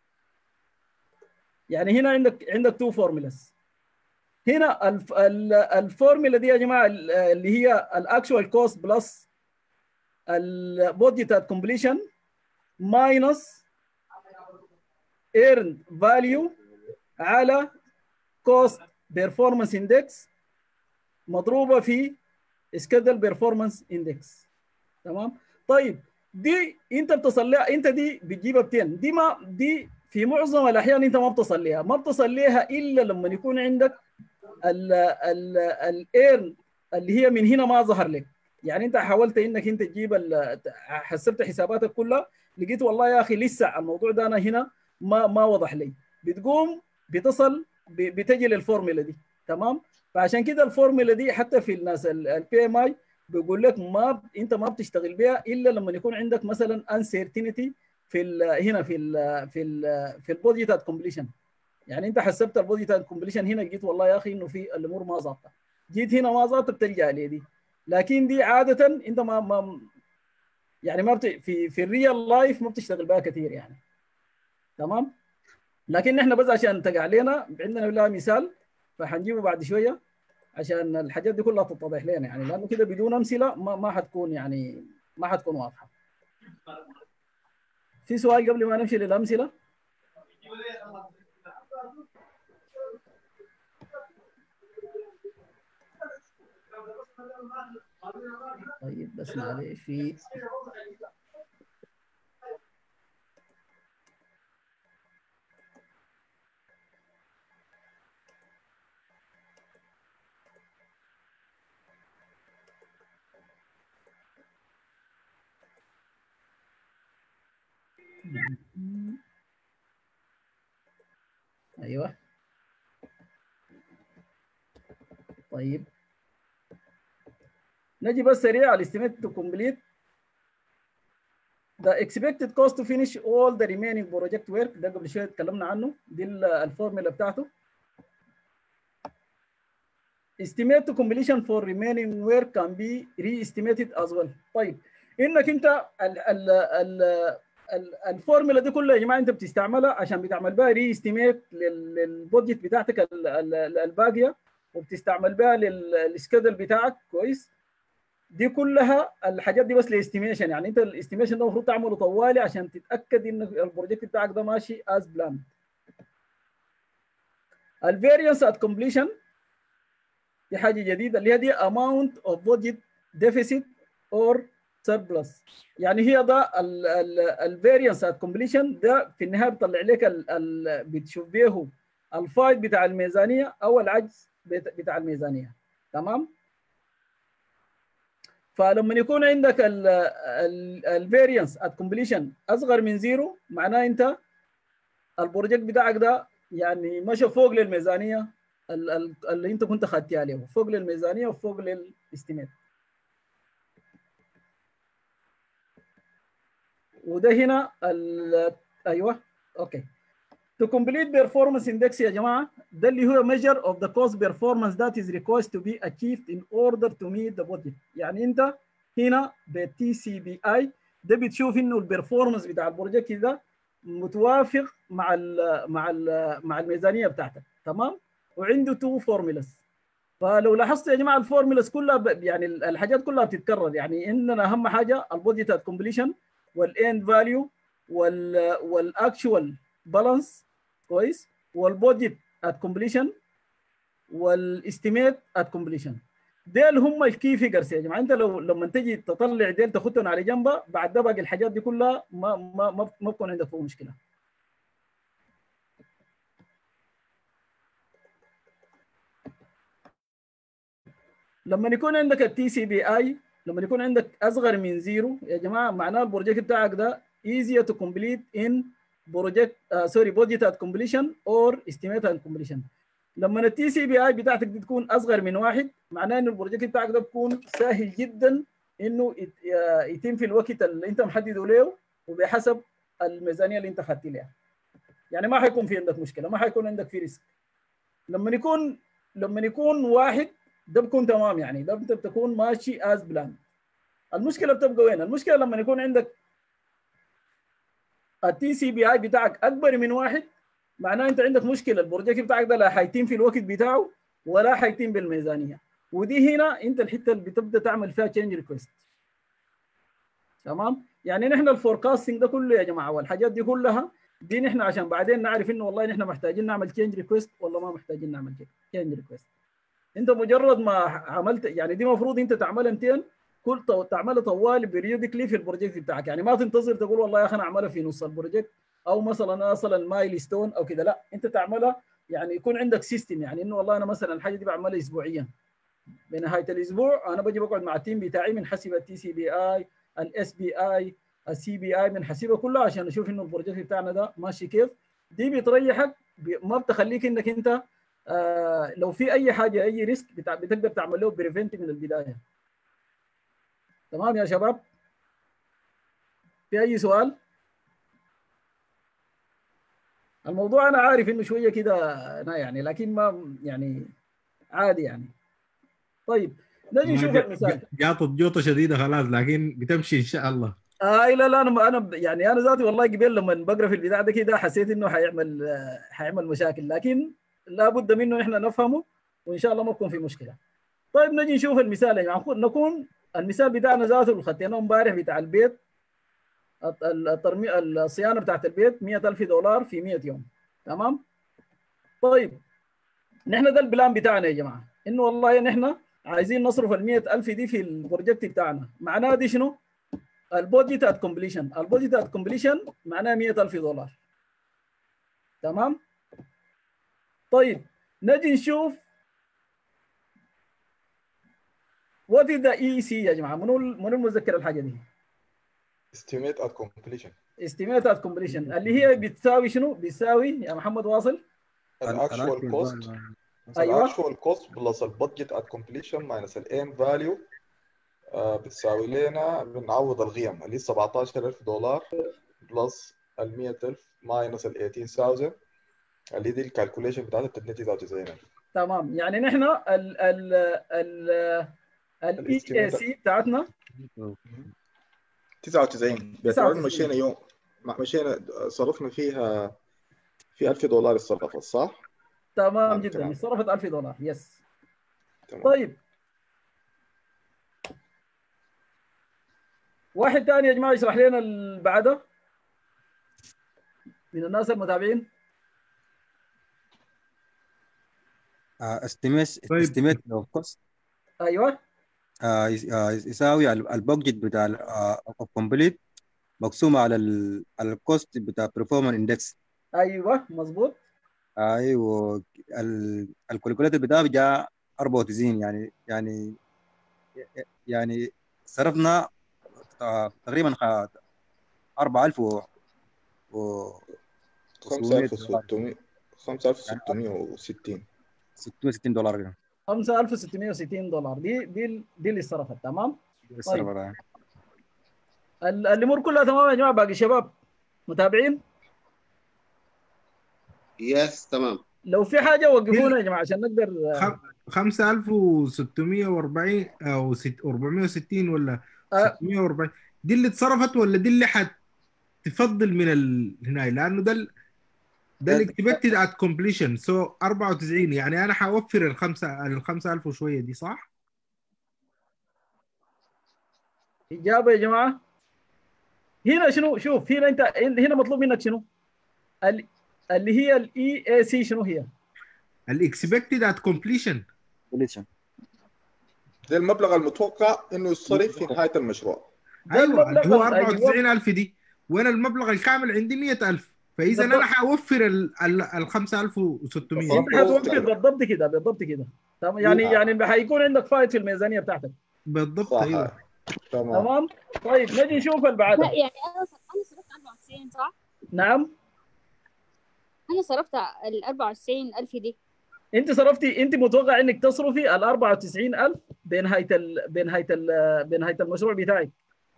يعني هنا عندك عندك تو فورمولاز هنا الف الفورمولا دي يا جماعه اللي هي الاكشوال كوست بلس البودجيت كومبليشن ماينس earned value على cost performance index مضروبة في schedule performance index تمام طيب دي انت بتصليها انت دي بتجيبها بتين دي ما دي في معظم الاحيان انت ما بتصليها ما بتصليها الا لما يكون عندك ال ال الايرن اللي هي من هنا ما ظهر لك يعني انت حاولت انك انت تجيب حسبت حساباتك كلها لقيت والله يا اخي لسه الموضوع ده انا هنا ما ما وضح لي بتقوم بتصل بتجي للفورمولا دي تمام فعشان كده الفورمولا دي حتى في الناس البي ام اي بيقول لك ما انت ما بتشتغل بها الا لما يكون عندك مثلا انسرتينتي في ال هنا في ال في ال في البودجيت كومبليشن يعني انت حسبت البودجيت كومبليشن هنا جيت والله يا اخي انه في الامور ما ظابطه جيت هنا ما ظابطه بتلجا لي دي لكن دي عاده انت ما, ما يعني ما بت... في في الريال لايف ما بتشتغل بها كثير يعني تمام لكن احنا بس عشان تقع علينا عندنا لها مثال فحنجيبه بعد شويه عشان الحاجات دي كلها تتضح لنا يعني لانه كده بدون امثله ما ما حتكون يعني ما حتكون واضحه في سؤال قبل ما نمشي للامثله طيب بس معلش في ايوه طيب نجي بس سريع على estimate to complete the expected cost to finish all the remaining project work ده قبل شويه اتكلمنا عنه دي الفورمولا بتاعته estimate to completion for remaining work can be re-estimated as well طيب انك انت ال ال ال الفورمولا دي كلها يا جماعه انت بتستعملها عشان بتعمل بها ري استيميت للبودجت بتاعتك الباقيه وبتستعمل بها للسكيدل بتاعك كويس دي كلها الحاجات دي بس لاستيميشن يعني انت الاستيميشن ده المفروض تعمله طوالي عشان تتاكد ان البروجكت بتاعك ده ماشي از بلان الفاريانس ات كومبليشن دي حاجه جديده اللي هي دي amount of budget deficit or surplus يعني هي ده الفاريانس ات كومبليشن ده في النهايه بيطلع لك ال ال بتشوف به الفايد بتاع الميزانيه او العجز بت- بتاع الميزانيه تمام فلما يكون عندك الفاريانس ات كومبليشن اصغر من زيرو معناه انت البروجكت بتاعك ده يعني مشى فوق للميزانيه ال- ال- اللي انت كنت خدتها له فوق للميزانيه وفوق للاستيميت وده هنا ال- ايوه اوكي To complete performance index يا جماعه ده اللي هو measure of the cost performance that is required to be achieved in order to meet the budget يعني انت هنا بالتي سي بي اي ده بتشوف انه البرفورمانس بتاع البروجكت ده متوافق مع ال مع ال مع الميزانيه بتاعتك تمام وعنده تو فورمولاز فلو لاحظتوا يا جماعه الفورمولاز كلها ب- يعني الحاجات كلها بتتكرر يعني عندنا اهم حاجه البودجت كومبليشن والاند فاليو وال والاكشوال بالانس كويس والبودجت ات كومبليشن والاستيميت ات كومبليشن ديل هم الكي فيجرز يا جماعه انت لو لما تجي تطلع ديل تاخدهم على جنبها بعد ده باقي الحاجات دي كلها ما ما ما, ما بكون عندك فوق مشكله لما يكون عندك التي سي بي اي لما يكون عندك اصغر من زيرو يا جماعه معناه البروجكت بتاعك ده easier to complete in project uh, sorry budget at completion or estimate at completion لما التي سي بي اي بتاعتك دي تكون اصغر من واحد معناه ان البروجكت بتاعك ده بيكون سهل جدا انه يت- آه، يتم في الوقت اللي انت محدده له وبحسب الميزانيه اللي انت خدت لها يعني ما حيكون في عندك مشكله ما حيكون عندك في ريسك لما يكون لما يكون واحد ده بيكون تمام يعني ده انت بتكون ماشي از بلان المشكله بتبقى وين المشكله لما يكون عندك التي سي بي اي بتاعك اكبر من واحد معناه انت عندك مشكله البروجكت بتاعك ده لا حيتم في الوقت بتاعه ولا حيتم بالميزانيه ودي هنا انت الحته اللي بتبدا تعمل فيها تشينج ريكويست تمام يعني نحن الفوركاستنج ده كله يا جماعه والحاجات دي كلها دي نحن عشان بعدين نعرف انه والله نحن محتاجين نعمل تشينج ريكويست ولا ما محتاجين نعمل تشينج ريكويست انت مجرد ما عملت يعني دي المفروض انت تعملها 200 كل طو- تعملها طوال بريودكلي في البروجكت بتاعك يعني ما تنتظر تقول والله يا اخي انا اعملها في نص البروجكت او مثلا اصل المايل ستون او كده لا انت تعملها يعني يكون عندك سيستم يعني انه والله انا مثلا الحاجه دي بعملها اسبوعيا بنهايه الاسبوع انا بجي بقعد مع التيم بتاعي بنحسب التي سي بي اي الاس بي اي السي بي اي بنحسبها كلها عشان نشوف انه البروجكت بتاعنا ده ماشي كيف دي بتريحك ب- ما بتخليك انك انت آه لو في اي حاجه اي ريسك بتاع بتقدر تعمل له بريفنت من البدايه تمام يا شباب في اي سؤال الموضوع انا عارف انه شويه كده أنا يعني لكن ما يعني عادي يعني طيب نجي نشوف المثال جاطت جوطه شديده خلاص لكن بتمشي ان شاء الله اي لا لا انا انا يعني انا ذاتي والله قبل لما بقرا في البتاع ده كده حسيت انه حيعمل آه، حيعمل مشاكل لكن لابد منه احنا نفهمه وان شاء الله ما يكون في مشكله. طيب نجي نشوف المثال يا جماعه خد- نكون المثال بتاعنا ذاته اللي خديناه امبارح بتاع البيت الت- الترمي الصيانه بتاعت البيت 100000 دولار في 100 يوم تمام؟ طيب نحن ده البلان بتاعنا يا جماعه انه والله نحن عايزين نصرف ال 100000 دي في البروجكت بتاعنا معناه دي شنو؟ البودجت ات كومبليشن البودجت ات كومبليشن معناه 100000 دولار تمام طيب نجي نشوف وات از ذا اي سي يا جماعه منو منو المتذكر الحاجه دي estimate at completion استيميت ات كومبليشن اللي هي بتساوي شنو بتساوي يا محمد واصل actual cost أيوة. actual cost plus البادجت at completion minus ال end value آه، بتساوي لنا بنعوض القيم اللي هي 17000 دولار بلس ال 100000 minus ال 18000 اللي دي الكالكوليشن بتاعتها بتدي 99000 تمام يعني نحن ال ال ال الاي اي سي بتاعتنا 99 باعتبار إنه مشينا يوم ما- مشينا صرفنا فيها في 1000 دولار اتصرفت صح؟ تمام نعم، جدا تمام. صرفت 1000 دولار يس تمام طيب واحد ثاني يا جماعه يشرح لنا اللي بعده من الناس المتابعين استيميت طيب. استيميت اوف كوست ايوه يساوي ال- البادجت بتاع الكومبليت مقسومه على ال- على الكوست بتاع performance اندكس ايوه مظبوط ايوه الكالكوليتر بتاعه جاء 94 يعني يعني يعني صرفنا آه، تقريبا خ- 4000 و و 5600 5660 660 دولار كده 5660 دولار دي دي دي اللي صرفت تمام السيرفر ده. ال- الامور كلها تمام يا جماعه باقي شباب متابعين يس تمام لو في حاجه وقفونا يا جماعه عشان نقدر خم- 5640 او ست- 460 ولا آه. 640 دي اللي اتصرفت ولا دي اللي حتفضل من ال... هنا لانه ده ال... ده الاكسبكتد ات كومبليشن سو 94 يعني انا حوفر الخمسه ال 5000 وشويه دي صح؟ اجابه يا جماعه هنا شنو شوف هنا انت هنا مطلوب منك شنو ال- اللي هي الاي اي سي شنو هي الاكسبكتد ات كومبليشن Completion. ده المبلغ المتوقع انه يصرف في نهايه المشروع ده ايوه المبلغ اللي هو ال- 44000 دي وانا المبلغ الكامل عندي 100000 فاذا بالضبط. انا حوفر ال ال- ال 5600 انت حتوفر بالضبط كده بالضبط كده تمام يعني آه. يعني حيكون عندك فايد في الميزانيه بتاعتك بالضبط صح ايوه تمام تمام طيب نجي نشوف اللي لا بعده يعني انا انا صرفت 94 صح؟ نعم انا صرفت ال 94000 دي انت صرفتي انت متوقع انك تصرفي ال 94000 بنهايه ال... بنهايه ال... بنهايه المشروع بتاعك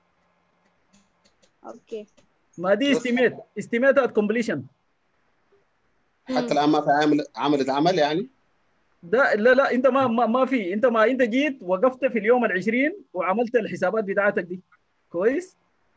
اوكي ما دي بس. استيميت استيميت ات كومبليشن حتى الان ما في عامل عملت عمل يعني ده لا لا انت ما ما, ما في انت ما انت جيت وقفت في اليوم ال 20 وعملت الحسابات بتاعتك دي كويس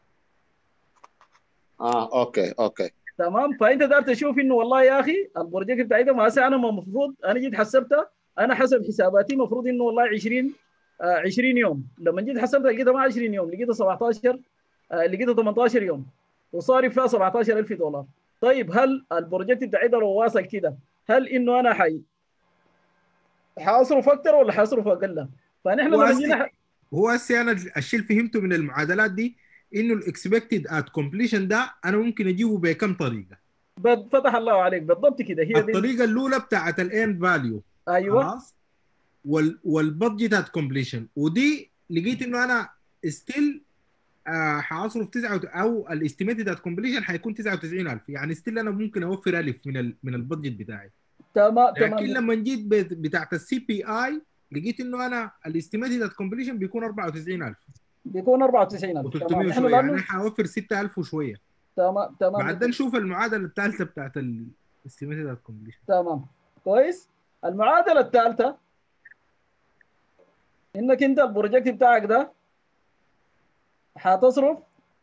اه اوكي اوكي تمام فانت دار تشوف انه والله يا اخي البروجكت بتاعي ده ما هسه انا ما المفروض انا جيت حسبتها انا حسب حساباتي المفروض انه والله 20 آه 20 يوم لما جيت حسبتها لقيتها ما 20 يوم لقيتها 17 آه لقيتها 18 يوم وصارف فيها 17000 دولار طيب هل البروجكت بتاعي ده لو واصل كده هل انه انا حي حاصرف اكثر ولا حاصرف اقل؟ فنحن لما وأسي- جينا ح- هو هسه انا الشيء اللي فهمته من المعادلات دي انه الاكسبكتد ات كومبليشن ده انا ممكن اجيبه بكم طريقه بد- فتح الله عليك بالضبط كده هي دي الطريقه الاولى بتاعت الاند فاليو ايوه خلاص وال والبادجت ات كومبليشن ودي لقيت انه انا ستيل آه حاصرف تسعة وت- او الاستيميتد ات كومبليشن حيكون 99000 يعني ستيل انا ممكن اوفر الف من ال من البادجت بتاعي تمام لكن تمام لما جيت بت- بتاعت السي بي اي لقيت انه انا الاستيميتد ات كومبليشن بيكون 94000 بيكون 94000 و300 تمام احنا وشويه يعني لانه حوفر 6000 وشويه تمام تمام بعدين نشوف المعادله الثالثه بتاعت الاستيميتد ات كومبليشن تمام كويس المعادله الثالثه انك انت البروجكت بتاعك ده حتصرف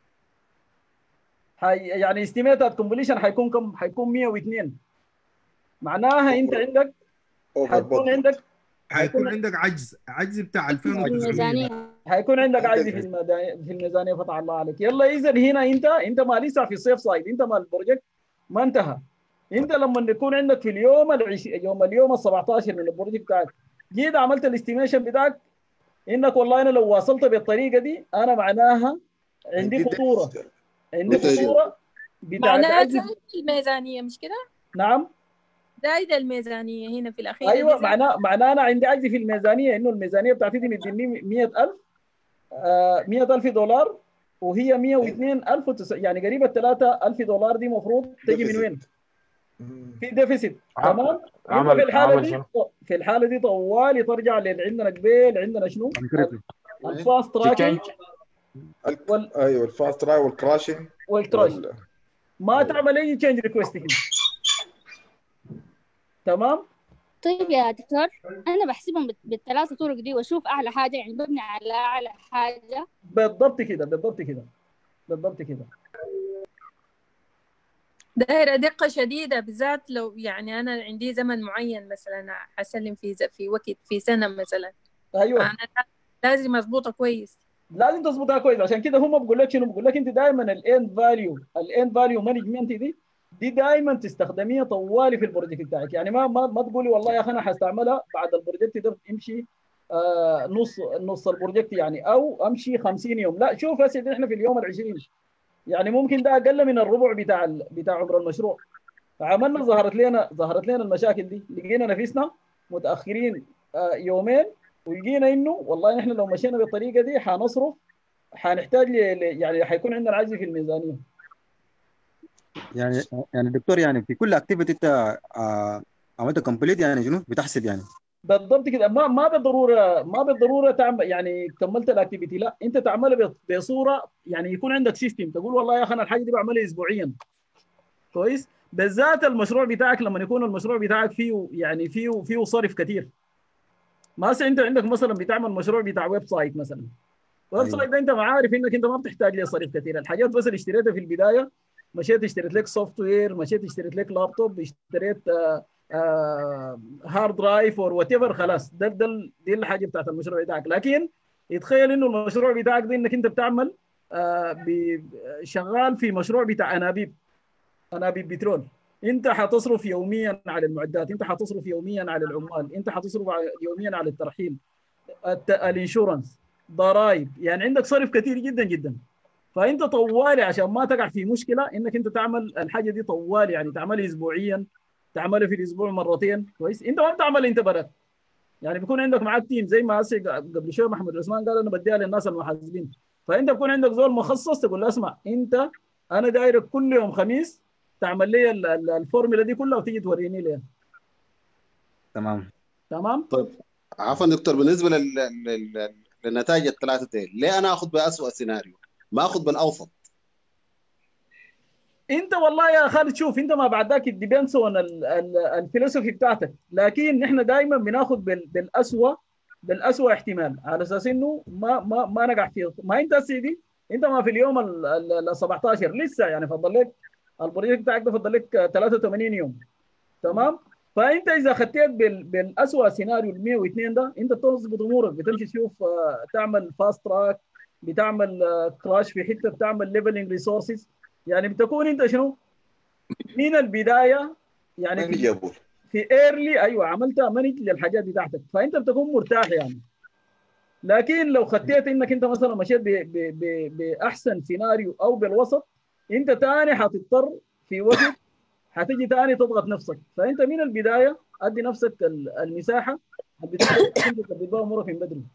حي يعني استيميتد كومبليشن حيكون كم؟ حيكون 102 معناها انت عندك اوفر حيكون عندك حيكون عندك عجز عجز بتاع 2900 الميزانيه حيكون عندك عندك عجز في الميزانيه في الميزانيه فتح الله عليك يلا اذا هنا انت انت ما لسه في السيف سايد انت ما البروجكت ما انتهى انت لما يكون عندك في اليوم العش... يوم اليوم ال 17 من البروجكت بتاعك جيت عملت الاستيميشن بتاعك انك والله انا لو واصلت بالطريقه دي انا معناها عندي خطوره عندي نتيجة. خطوره بتاعت معناها عجز زايد الميزانية مش كده؟ نعم زايدة الميزانية هنا في الأخير ايوه دي معناه معناه انا عندي عجز في الميزانيه انه الميزانيه بتاعتي دي مديني 100000 آه 100000 دولار وهي 102000 وتس... يعني قريبه 3000 دولار دي المفروض تجي من وين؟ في ديفيسيت عم- تمام؟ انت عمل- في الحاله عمل دي شنو؟ في الحاله دي طوالي ترجع لل عندنا قبيل عندنا شنو؟ الفاست تراكنج وال- ايوه الفاست تراي والكراشنج والكراش وال- ما تعمل اي تشينج ريكوست هنا تمام؟ طيب يا دكتور انا بحسبهم بال- بالثلاثه طرق دي واشوف اعلى حاجه يعني ببني على اعلى حاجه بالضبط كده بالضبط كده بالضبط كده دايرة دقة شديدة بالذات لو يعني أنا عندي زمن معين مثلا حسلم في ز- في وقت في سنة مثلا ايوه أنا لازم أضبطها كويس لازم تظبطها كويس عشان كده هم بقول لك شنو بقول لك انت دائما الاند فاليو الاند فاليو مانجمنت دي دي دائما تستخدميها طوالي في البروجكت بتاعك يعني ما ما, ما تقولي والله يا اخي انا حستعملها بعد البروجكت ده امشي آه نص نص البروجكت يعني او امشي 50 يوم لا شوف يا سيدي احنا في اليوم ال20 يعني ممكن ده اقل من الربع بتاع ال... بتاع عمر المشروع فعملنا ظهرت لنا ظهرت لنا المشاكل دي لقينا نفسنا متاخرين آه يومين ولقينا انه والله نحن لو مشينا بالطريقه دي حنصرف حنحتاج ل... يعني حيكون عندنا عجز في الميزانيه يعني يعني دكتور يعني في كل اكتيفيتي انت آه، عملت كومبليت يعني شنو بتحسب يعني بالضبط كده ما ما بالضروره ما بالضروره تعمل يعني كملت الاكتيفيتي لا انت تعملها بصوره يعني يكون عندك سيستم تقول والله يا اخي انا الحاجه دي بعملها اسبوعيا كويس بالذات المشروع بتاعك لما يكون المشروع بتاعك فيه يعني فيه فيه صرف كثير ما انت عندك مثلا بتعمل مشروع بتاع ويب سايت مثلا ويب أيوة. سايت ده انت ما عارف انك انت ما بتحتاج له صرف كثير الحاجات بس اللي اشتريتها في البدايه مشيت اشتريت لك سوفت وير مشيت اشتريت لك لابتوب اشتريت آه آه هارد درايف اور وات ايفر خلاص ده ده دي الحاجه بتاعت المشروع بتاعك لكن يتخيل انه المشروع بتاعك ده انك انت بتعمل آه ب- شغال في مشروع بتاع انابيب انابيب بترول انت حتصرف يوميا على المعدات انت حتصرف يوميا على العمال انت حتصرف على- يوميا على الترحيل الت- الانشورنس ضرائب يعني عندك صرف كثير جدا جدا فانت طوالي عشان ما تقع في مشكله انك انت تعمل الحاجه دي طوالي يعني تعملها اسبوعيا تعملها في الاسبوع مرتين كويس انت ما بتعمل انت برك يعني بيكون عندك معاك تيم زي ما هسه قبل شويه محمد عثمان قال انا بديها للناس المحاسبين فانت بيكون عندك زول مخصص تقول له اسمع انت انا دايرك كل يوم خميس تعمل لي ال- ال- الفورمولا دي كلها وتيجي توريني ليها تمام تمام طيب عفوا دكتور بالنسبه لل... لل... للنتائج الثلاثه دي ليه انا اخذ باسوء سيناريو ما اخذ بالاوسط انت والله يا خالد شوف انت ما بعد ذاك الديبينس اون الفلسفي بتاعتك لكن نحن دائما بناخذ بال- بالاسوأ بالاسوأ احتمال على اساس انه ما ما ما نقع فيه ما انت سيدي انت ما في اليوم ال ال- ال 17 لسه يعني فضل لك البروجكت بتاعك ده فضل لك 83 يوم تمام فانت اذا خطيت بال بالاسوأ سيناريو ال 102 ده انت بتظبط امورك بتمشي تشوف آه، تعمل فاست تراك بتعمل كراش في حته بتعمل ليفلنج ريسورسز يعني بتكون انت شنو من البدايه يعني ماني في جابوا في ايرلي ايوه عملتها مانج للحاجات بتاعتك فانت بتكون مرتاح يعني لكن لو خطيت انك انت مثلا مشيت ب- ب- ب- باحسن سيناريو او بالوسط انت تاني حتضطر في وقت حتيجي تاني تضغط نفسك فانت من البدايه ادي نفسك ال- المساحه اللي بتقدر انت تثبت بها امورك من بدري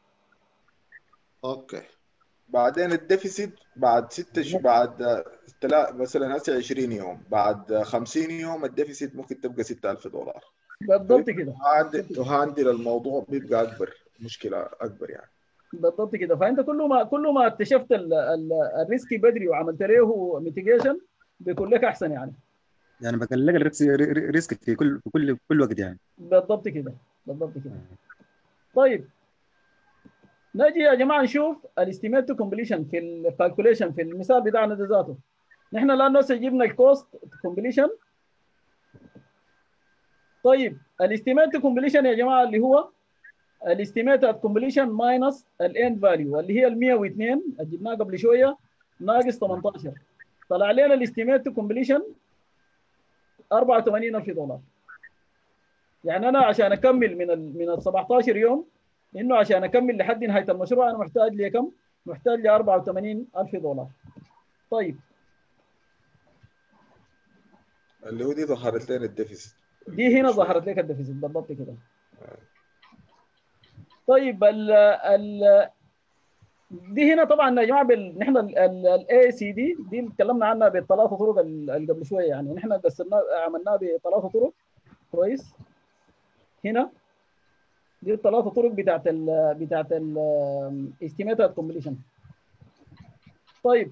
اوكي بعدين الديفيسيت بعد ستة ش... بعد تلا... مثلا هسه 20 يوم بعد 50 يوم الديفيسيت ممكن تبقى 6000 دولار بالضبط كده وهاندل وهاندل الموضوع بيبقى اكبر مشكله اكبر يعني بالضبط كده فانت كل ما كل ما اكتشفت ال- ال- الريسك بدري وعملت له ميتيجيشن بيكون لك احسن يعني يعني بقلل لك الريسك ريسك في كل في كل في كل وقت يعني بالضبط كده بالضبط كده طيب نجي يا جماعه نشوف الاستيميت تو كومبليشن في الكالكوليشن في المثال بتاعنا ده ذاته نحن الان هسه جبنا الكوست كومبليشن طيب الاستيميت تو كومبليشن يا جماعه اللي هو الاستيميت ات كومبليشن ماينس الاند فاليو اللي هي ال 102 اللي جبناها قبل شويه ناقص 18 طلع لنا الاستيميت تو كومبليشن 84000 دولار يعني انا عشان اكمل من ال من ال 17 يوم انه عشان اكمل لحد نهايه المشروع انا محتاج لي كم؟ محتاج لي 84000 دولار. طيب اللي هو دي ظهرت لنا الديفيسيت دي هنا ظهرت لك الديفيسيت بالضبط كده. طيب ال ال دي هنا طبعا يا جماعه بال... نحن الاي سي دي دي اللي اتكلمنا عنها بالثلاث طرق ال- اللي قبل شويه يعني نحن قسمناه عملناها بثلاث طرق كويس هنا دي الثلاث طرق بتاعت ال بتاعت ال استيميتد كومبليشن طيب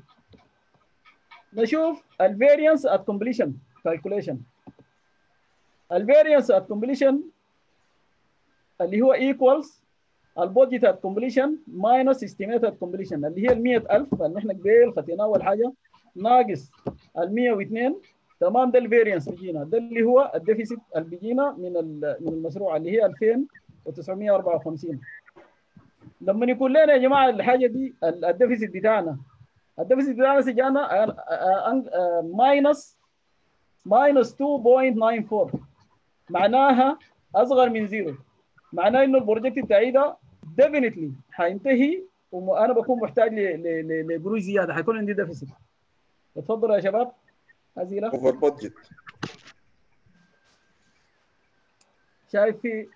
نشوف الفاريانس ات كومبليشن كالكوليشن الفاريانس ات كومبليشن اللي هو ايكوالز البودجت ات كومبليشن ماينس استيميتد كومبليشن اللي هي ال 100000 اللي احنا قبل خديناه اول حاجه ناقص ال 102 تمام ده الفاريانس بيجينا ده اللي هو الديفيسيت اللي بيجينا من ال- من المشروع اللي هي 2954 لما يكون لنا يا جماعه الحاجه دي ال- الديفيسيت بتاعنا الديفيسيت بتاعنا سجانا ماينس ماينس 2.94 معناها اصغر من زيرو معناه انه البروجكت بتاعي ده ديفينتلي حينتهي وانا بكون محتاج ل- ل- ل- لقروش زياده حيكون عندي ديفيسيت اتفضلوا يا شباب اسئله اوفر بادجت شايف في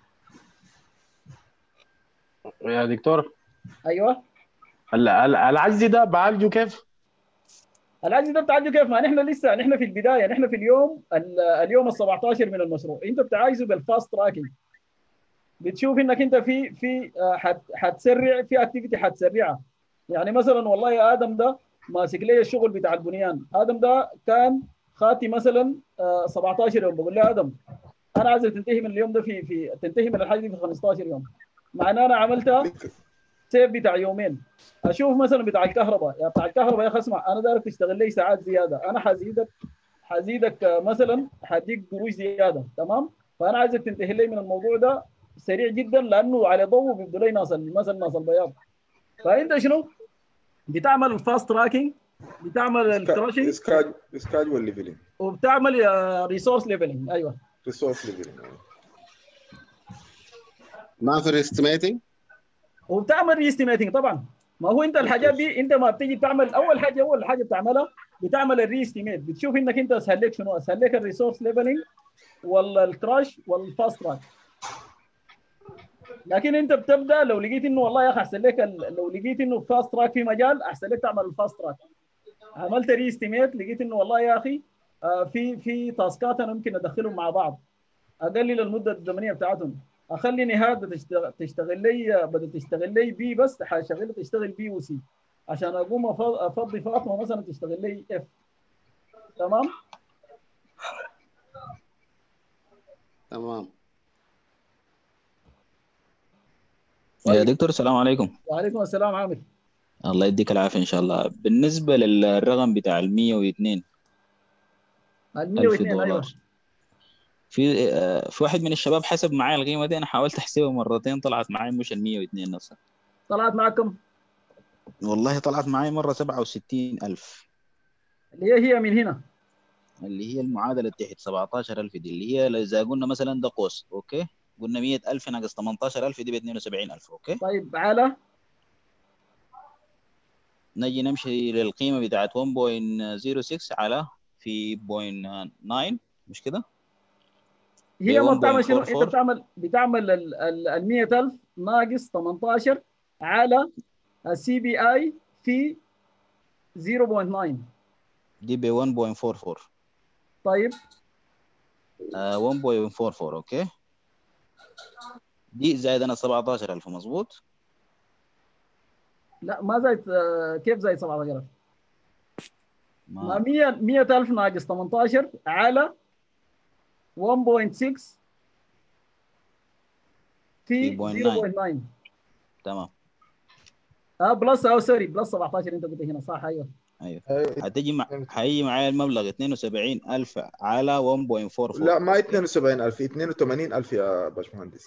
يا دكتور ايوه ال- ال- العجز ده بعالجه كيف؟ العجز ده بتعالجه كيف؟ ما نحن لسه نحن في البدايه نحن في اليوم ال- اليوم ال 17 من المشروع انت بتعايزه بالفاست تراكنج بتشوف انك انت في في آه، حت- حتسرع في اكتيفيتي حتسرعها يعني مثلا والله يا ادم ده ماسك لي الشغل بتاع البنيان ادم ده كان خاتي مثلا آه، 17 يوم بقول له ادم انا عايزك تنتهي من اليوم ده في في تنتهي من الحاجه دي في 15 يوم معناه انا عملتها سيف بتاع يومين اشوف مثلا بتاع الكهرباء يا بتاع الكهرباء يا اخي اسمع انا دايرك تشتغل لي ساعات زياده انا حزيدك حزيدك آه، مثلا حديك قروش زياده تمام فانا عايزك تنتهي لي من الموضوع ده سريع جدا لانه على ضوء بيبدوا لي ناس ال- مثلا ناس البياض فانت شنو بتعمل الفاست تراكنج بتعمل الكراشنج سكاجوال ليفلينج وبتعمل ريسورس ليفلنج ايوه ريسورس ليفلينج ما في ريستيميتنج وبتعمل ريستيميتنج طبعا ما هو انت الحاجات دي انت ما بتيجي تعمل اول حاجه اول حاجه بتعملها بتعمل الريستيميت بتشوف انك انت اسهل لك شنو اسهل لك الريسورس ليفلنج ولا الكراش ولا الفاست تراك لكن انت بتبدا لو لقيت انه والله يا اخي احسن لك ال- لو لقيت انه فاست تراك في مجال احسن لك تعمل الفاست تراك عملت ريستيميت لقيت انه والله يا اخي آه، في في تاسكات انا ممكن ادخلهم مع بعض اقلل المده الزمنيه بتاعتهم اخلي نهاد بتشتغل تشتغل لي بدها تشتغل لي بي بس حاشغلها تشتغل بي وسي عشان اقوم أف- افضي فاطمه مثلا تشتغل لي اف تمام تمام يا دكتور السلام عليكم وعليكم السلام عامر الله يديك العافية إن شاء الله بالنسبة للرقم بتاع ال 102 ال ألف 102 ايوه دولار في آه، في واحد من الشباب حسب معايا القيمة دي أنا حاولت أحسبها مرتين طلعت معايا مش ال 102 نفسها طلعت معكم والله طلعت معايا مرة 67000 اللي هي هي من هنا اللي هي المعادلة تحت 17000 دي اللي هي إذا قلنا مثلا ده قوس أوكي قلنا 100000 ناقص 18000 دي ب 72000 أوكي طيب على نجي نمشي للقيمة بتاعت 1.06 على في 0.9 مش كده؟ هي ب ما بتعمل شنو 1.44. انت بتعمل بتعمل ال ال- ال 100000 ناقص 18 على السي بي اي في 0.9 دي ب 1.44 طيب آه 1.44 اوكي دي زائد انا 17000 مظبوط لا ما زايد آه، كيف زايد 17000 ما ما 100 100000 ناقص 18 على 1.6 في في 0.9 تمام اه بلس او سوري بلس 17 انت قلت هنا صح ايوه ايوه أيوة. هتجي مع هيجي معايا المبلغ 72000 على 1.44 لا ما 72000 82000 يا باشمهندس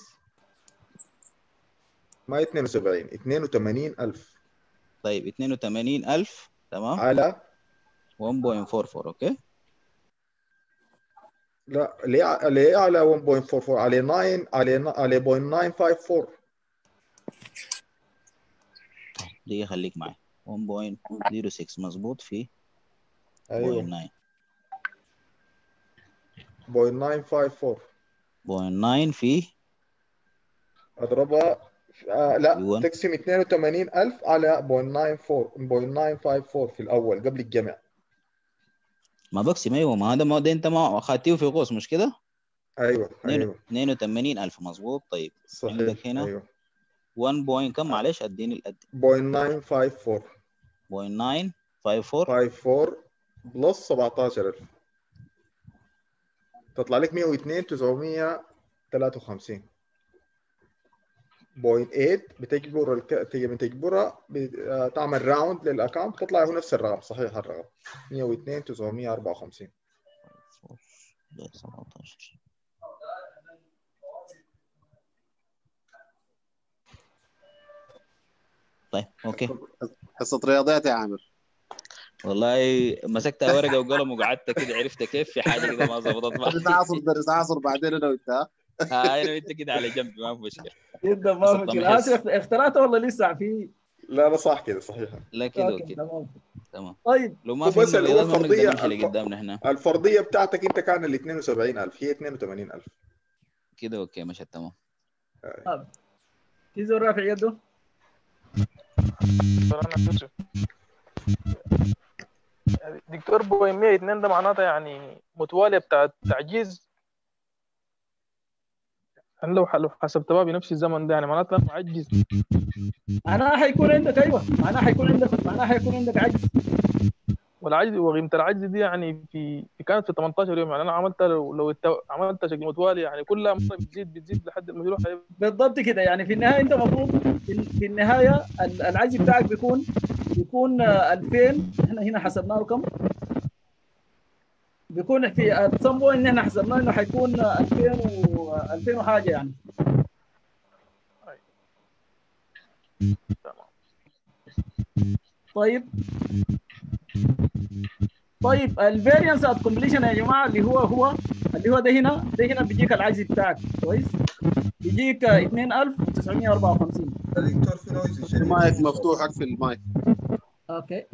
ما 72 82000 طيب 82000 تمام على 1.44 اوكي لا ليه ليه على 1.44 على 9 على على 0.954 دي خليك معي 1.06 مظبوط في ايوه 0.9 0.954 0.9 في اضربها آه لا أيوة. تقسم 82000 على 0.94 0.954 في الاول قبل الجمع ما بقسم ايوه ما هذا ما ده انت ما اخذتيه في قوس مش كده؟ ايوه ايوه 82000 مظبوط طيب صحيح عندك هنا ايوه 1 بوينت كم معلش اديني الأد 0.954 بوينت 9 54 54 بلس 17000 تطلع لك 102 953 بوينت 8 بتجبر الك... تجي من تجبرها بت- آه، تعمل راوند للاكونت تطلع هو نفس الرقم صحيح الرقم 102 954 ده 17 اوكي حصه رياضيات يا عامر والله مسكتها ورقه وقلم وقعدت كده عرفت كيف في حاجه كده ما ظبطت درس معي عصر درس عصر بعدين انا وانت ها؟ ها انا وانت كده على جنب ما في مشكله جدا ما حصة مشكله تمحيص. هذه اخترعتها ولا لسه في لا لا صح كده صحيح لا كده أوكي، وكده تمام تمام طيب لو ما في وبس اللي هو رياضات ما بنقدر الفرضيه نمشي الف- لقدامنا هنا الفرضيه بتاعتك انت كان ال 72000 هي 82000 كده اوكي مشت تمام في زول رافع يده دكتور بويمية اتنين ده معناتها يعني متوالية بتاع تعجيز أنا لو لو حسبتها بنفس الزمن ده يعني معناتها أنا معجز معناها حيكون عندك ايوه معناها حيكون عندك معناها حيكون عندك عجز والعجز وقيمة العجز دي يعني في, في كانت في 18 يوم يعني أنا عملتها لو, لو التو... عملتها شكل متوالي يعني كل مرة بتزيد بتزيد لحد المشروع هيبقى بالضبط كده يعني في النهايه انت المفروض في في النهايه ال- العجز بتاعك بيكون بيكون آه، 2000 احنا هنا حسبناه كم؟ بيكون في at some point احنا حسبناه انه حيكون آه، 2000 و 2000 وحاجه يعني طيب طيب الفاريانس ات كومبليشن يا جماعه اللي هو هو اللي هو ده هنا ده هنا بيجيك العجز بتاعك كويس بيجيك آه، 2954 دكتور في نويز المايك مفتوح اقفل المايك اوكي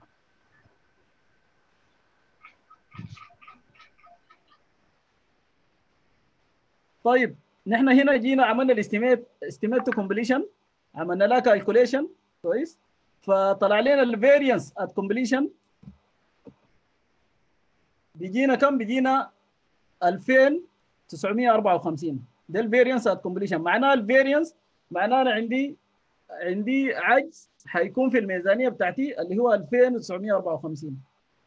طيب نحن هنا جينا عملنا الاستيميت استيميت تو كومبليشن عملنا لها كالكوليشن كويس فطلع لنا الفاريانس ات كومبليشن بيجينا كم بيجينا 2954 ده الفاريانس ات كومبليشن معناه الفاريانس معناه انا عندي عندي عجز حيكون في الميزانيه بتاعتي اللي هو 2954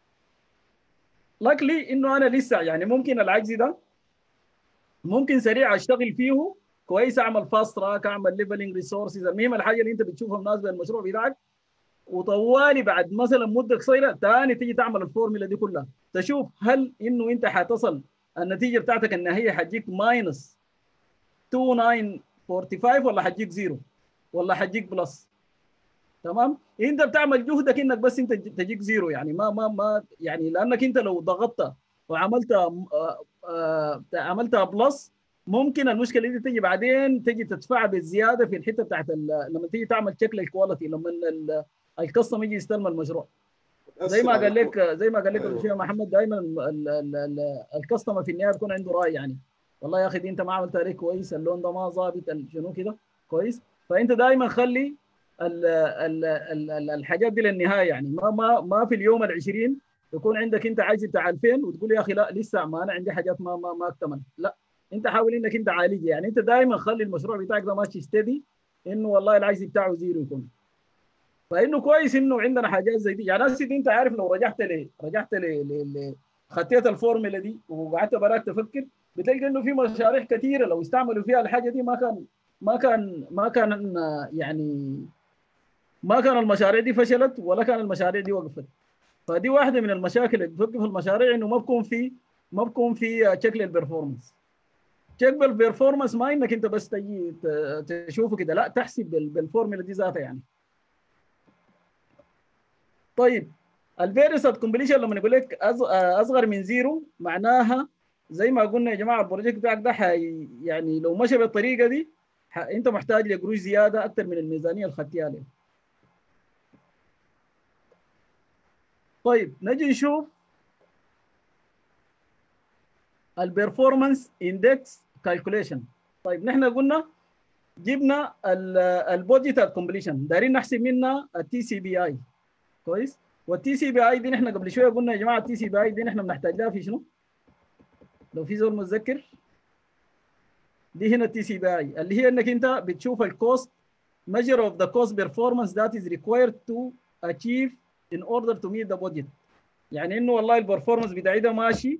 لكلي انه انا لسه يعني ممكن العجز ده ممكن سريع اشتغل فيه كويس اعمل فاست تراك اعمل ليفلنج ريسورسز المهم الحاجه اللي انت بتشوفها مناسبه للمشروع بتاعك وطوالي بعد مثلا مده قصيره ثاني تيجي تعمل الفورمولا دي كلها تشوف هل انه انت حتصل النتيجه بتاعتك النهائيه حتجيك ماينس 2945 ولا حتجيك زيرو ولا حتجيك بلس تمام انت بتعمل جهدك انك بس انت تجيك زيرو يعني ما ما ما يعني لانك انت لو ضغطت وعملت آه، آه، عملتها بلس ممكن المشكله دي تجي بعدين تجي تدفع بالزياده في الحته بتاعت ال- لما تيجي تعمل تشيك للكواليتي لما ال- الكاستم يجي يستلم المشروع زي ما قال لك زي ما قال لك أيوة. الشيخ محمد دائما الكاستمر في النهايه بيكون عنده راي يعني والله يا اخي دي انت ما عملت عليه كويس اللون ده ما ظابط ال- شنو كده كويس فانت دائما خلي ال ال ال ال الحاجات دي للنهايه يعني ما ما ما في اليوم ال20 يكون عندك انت عايز بتاع 2000 وتقول يا اخي لا لسه ما انا عندي حاجات ما ما ما اكتمل لا انت حاول انك انت عالجها يعني انت دائما خلي المشروع بتاعك ده ماشي ستدي انه والله العجز بتاعه زيرو يكون فانه كويس انه عندنا حاجات زي دي يعني هسه دي انت عارف لو رجعت ل رجعت ل ل- ل- خطيت الفورمولا دي وقعدت براك تفكر بتلقى انه في مشاريع كثيره لو استعملوا فيها الحاجه دي ما كان ما كان ما كان آه، يعني ما كان المشاريع دي فشلت ولا كان المشاريع دي وقفت فدي واحده من المشاكل اللي بتوقف المشاريع انه ما بكون في ما بكون في آه، شكل البرفورمانس تشيك بالبرفورمانس ما انك انت بس تجي ت- تشوفه كده لا تحسب بال- بالفورمولا دي ذاتها يعني طيب الفيرس كومبليشن لما نقول لك أص- آه، اصغر من زيرو معناها زي ما قلنا يا جماعه البروجكت بتاعك ده حي يعني لو مشى بالطريقه دي ح... انت محتاج لقروش زياده اكثر من الميزانيه اللي خدتيها له. طيب نجي نشوف البرفورمانس اندكس كالكوليشن طيب نحن قلنا جبنا البودجت كومبليشن دايرين نحسب منها التي سي بي اي كويس والتي سي بي اي دي نحن قبل شويه قلنا يا جماعه التي سي بي اي دي نحن بنحتاج لها في شنو؟ لو في زول متذكر دي هنا التي سي بي اي اللي هي انك انت بتشوف الكوست measure of the cost performance that is required to achieve in order to meet the budget يعني انه والله البرفورمانس بتاعي ده ماشي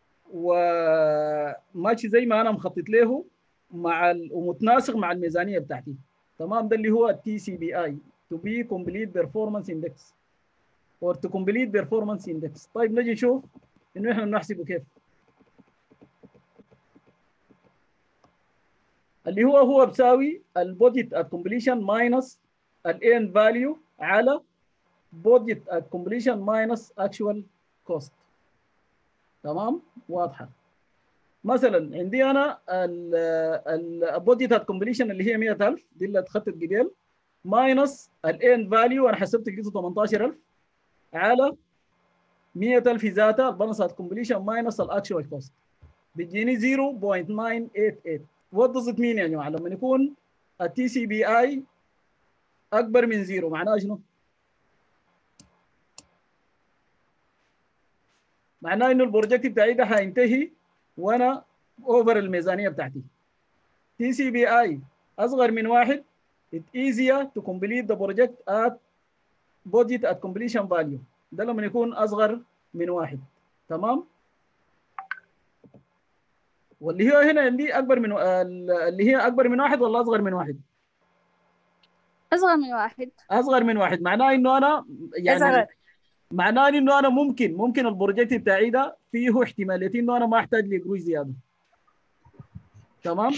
وماشي زي ما انا مخطط له مع ال... ومتناسق مع الميزانيه بتاعتي تمام ده اللي هو التي سي بي اي to be complete performance index or to complete performance index طيب نجي نشوف انه احنا بنحسبه كيف اللي هو هو بيساوي البودجت at completion minus الاند فاليو على بودجت ات كومبليشن ماينس اكشوال كوست تمام واضحه مثلا عندي انا البودجت ات كومبليشن اللي هي 100000 دي اللي اتخذت قبل ماينس الاند فاليو انا حسبت لقيته 18000 على 100000 ذاتها البالانس ات كومبليشن ماينس الاكشوال كوست بيجيني 0.988 وات does it mean يا جماعه لما يكون التي سي بي اي اكبر من زيرو معناه شنو؟ معناه انه البروجكت بتاعي ده حينتهي وانا اوفر الميزانيه بتاعتي تي سي بي اي اصغر من واحد it easier to complete the project at budget at completion value ده لما يكون اصغر من واحد تمام واللي هي هنا عندي اكبر من اللي هي اكبر من واحد ولا اصغر من واحد؟ أصغر من واحد اصغر من واحد معناه انه انا يعني أصغر. معناه انه انا ممكن ممكن البروجكت بتاعي ده فيه احتماليه انه انا ما احتاج لقروش زياده تمام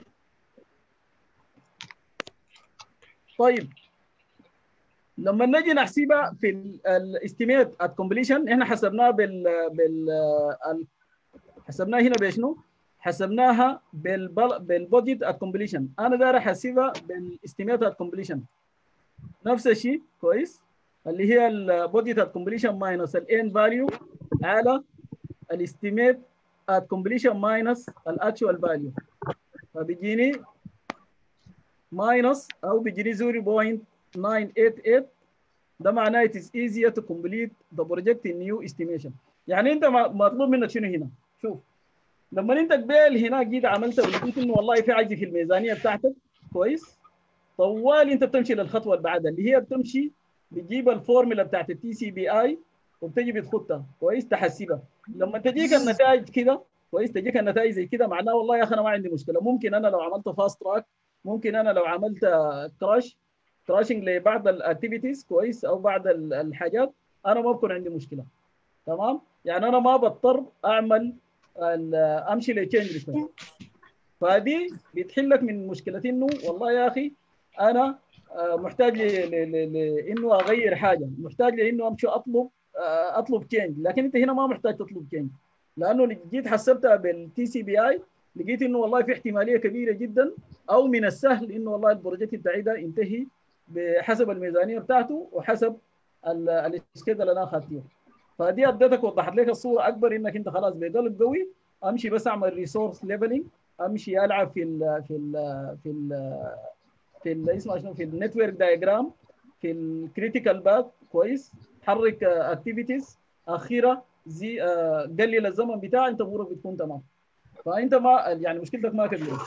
طيب لما نجي نحسبها في الاستيميت ات كومبليشن احنا حسبناها بال بال ال- حسبناها هنا بشنو؟ حسبناها بالبل... بالبودجت ات كومبليشن انا داير احسبها بالاستيميت ات كومبليشن نفس الشيء كويس اللي هي البودجت ات كومبليشن ماينس الان فاليو على الاستيميت ات كومبليشن ماينس الاكشوال فاليو فبيجيني ماينس او بيجيني 0.988 ده معناه it is easier to complete the project in new estimation يعني انت م- مطلوب منك شنو هنا شوف لما انت قبل هنا جيت عملت ولقيت انه والله في عجز في الميزانيه بتاعتك كويس طوال انت بتمشي للخطوه اللي بعدها اللي هي بتمشي بتجيب الفورمولا بتاعت التي سي بي اي وبتجي بتخطها كويس تحسبها لما تجيك النتائج كده كويس تجيك النتائج زي كده معناه والله يا اخي انا ما عندي مشكله ممكن انا لو عملت فاست تراك ممكن انا لو عملت كراش كراشنج لبعض الاكتيفيتيز كويس او بعض ال- الحاجات انا ما بكون عندي مشكله تمام يعني انا ما بضطر اعمل ال- امشي لتشينج ريكوست فدي بتحلك من مشكله انه والله يا اخي انا آه، محتاج ل- ل- ل- لانه اغير حاجه محتاج لانه امشي اطلب آه، اطلب تشينج لكن انت هنا ما محتاج تطلب تشينج لانه جيت حسبتها بالتي سي بي اي لقيت انه والله في احتماليه كبيره جدا او من السهل انه والله البروجكت بتاعي ده ينتهي بحسب الميزانيه بتاعته وحسب ال- السكيد اللي انا اخذته فدي ادتك وضحت لك الصوره اكبر انك انت خلاص بقلب قوي امشي بس اعمل ريسورس ليفلنج امشي العب في ال في ال في ال في ال اسمها شنو في النتورك دايجرام في الكريتيكال باث كويس حرك اكتيفيتيز اخيره زي آه، قلل الزمن بتاعه انت امورك بتكون تمام فانت ما يعني مشكلتك ما كبيره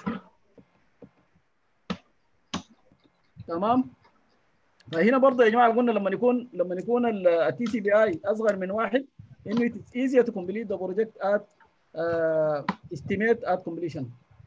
تمام فهنا برضه يا جماعه قلنا لما يكون لما يكون التي سي بي اي اصغر من واحد انه it is easier to complete the project at uh, estimate at completion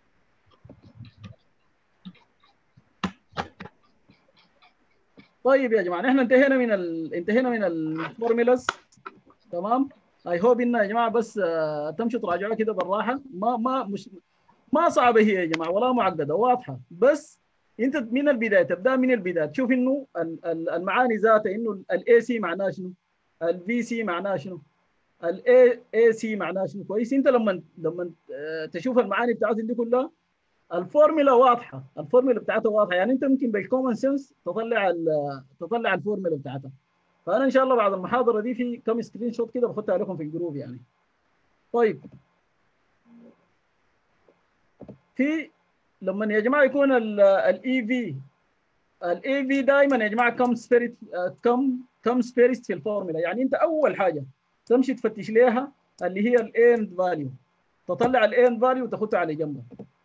طيب يا جماعه نحن انتهينا من ال... انتهينا من الفورمولاز تمام اي هوب ان يا جماعه بس آه، تمشوا تراجعوها كده بالراحه ما ما مش ما صعبه هي يا جماعه ولا معقده واضحه بس انت من البدايه تبدا من البدايه تشوف انه ال- ال- المعاني ذاتها انه الاي سي معناه شنو؟ الفي سي معناه شنو؟ الاي اي سي معناه شنو؟ كويس انت لما لما آه، تشوف المعاني بتاعتها دي كلها الفورمولا واضحه الفورمولا بتاعتها واضحه يعني انت ممكن بالكومن سنس تطلع ال- تطلع الفورمولا بتاعتها فانا ان شاء الله بعد المحاضره دي في كم سكرين شوت كده بحطها لكم في الجروب يعني طيب في لما يا جماعه يكون الاي في الاي في دائما يا جماعه كم سبيريت كم كم سبيريت في الفورمولا يعني انت اول حاجه تمشي تفتش ليها اللي هي الاند فاليو تطلع الاند فاليو وتاخدها على جنبها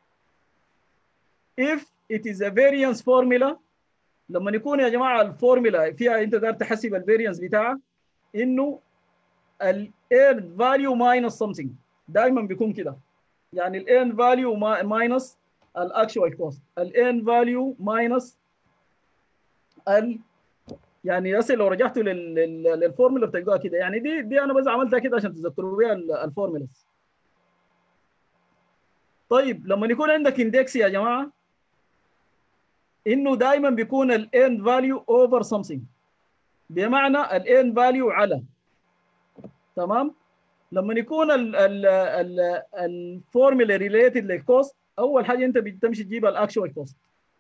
if it is a variance formula لما يكون يا جماعه الفورمولا فيها انت داير تحسب الفاريانس بتاعها انه الايرن فاليو ماينس something دائما بيكون كده يعني الايرن فاليو ماينس الاكشوال كوست الايرن فاليو ماينس ال يعني هسه لو رجعتوا لل- لل- للفورمولا بتلقوها كده يعني دي دي انا بس عملتها كده عشان تذكروا بيها ال- الفورمولاز طيب لما يكون عندك اندكس يا جماعه انه دائما بيكون الاند فاليو اوفر something بمعنى الاند فاليو على تمام لما يكون الفورمولا ريليتد للكوست اول حاجه انت بتمشي تجيب الاكشوال كوست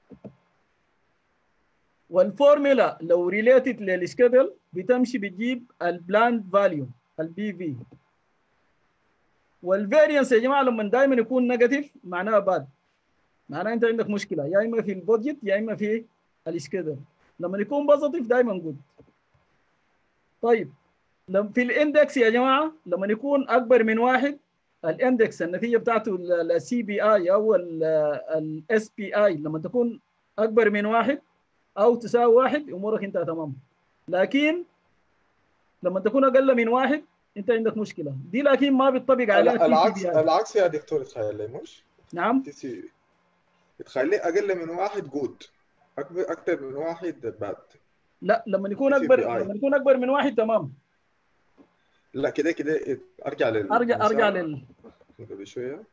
والفورمولا لو ريليتد للسكيدول بتمشي بتجيب البلاند فاليو البي في والفاريانس يا جماعه لما دائما يكون نيجاتيف معناها باد معناها انت عندك مشكله يا اما في البودجت يا اما في السكيدول لما يكون بوزيتيف دائما جود طيب لما في الاندكس يا جماعه لما يكون اكبر من واحد الاندكس النتيجه بتاعته السي بي اي او الاس بي اي لما تكون اكبر من واحد او تساوي واحد امورك انت تمام لكن لما تكون اقل من واحد انت عندك مشكله دي لكن ما بيطبق عليها العكس العكس يا دكتور تخيل لي مش نعم تسي تخلي اقل من واحد جود اكثر من واحد باد لا لما يكون اكبر لما يكون اكبر من واحد تمام لا كده كده ارجع لل ارجع ارجع لل قبل شويه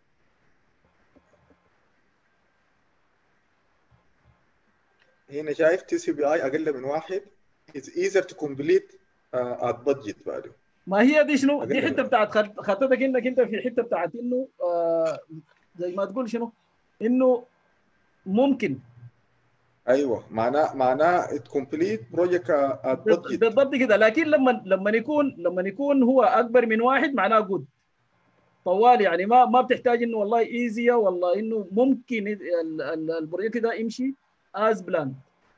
هنا شايف تي سي بي اي اقل من واحد it's easier to complete uh, at budget value ما هي دي شنو؟ دي حته بتاعت خطتك انك انت في حته بتاعت انه آه زي ما تقول شنو؟ انه ممكن ايوه معناه معناه تكمبليت بروجكت ات بادجت بالضبط كده لكن لما لما يكون لما يكون هو اكبر من واحد معناه جود طوال يعني ما ما بتحتاج انه والله ايزيا والله انه ممكن البروجكت ده يمشي از بلان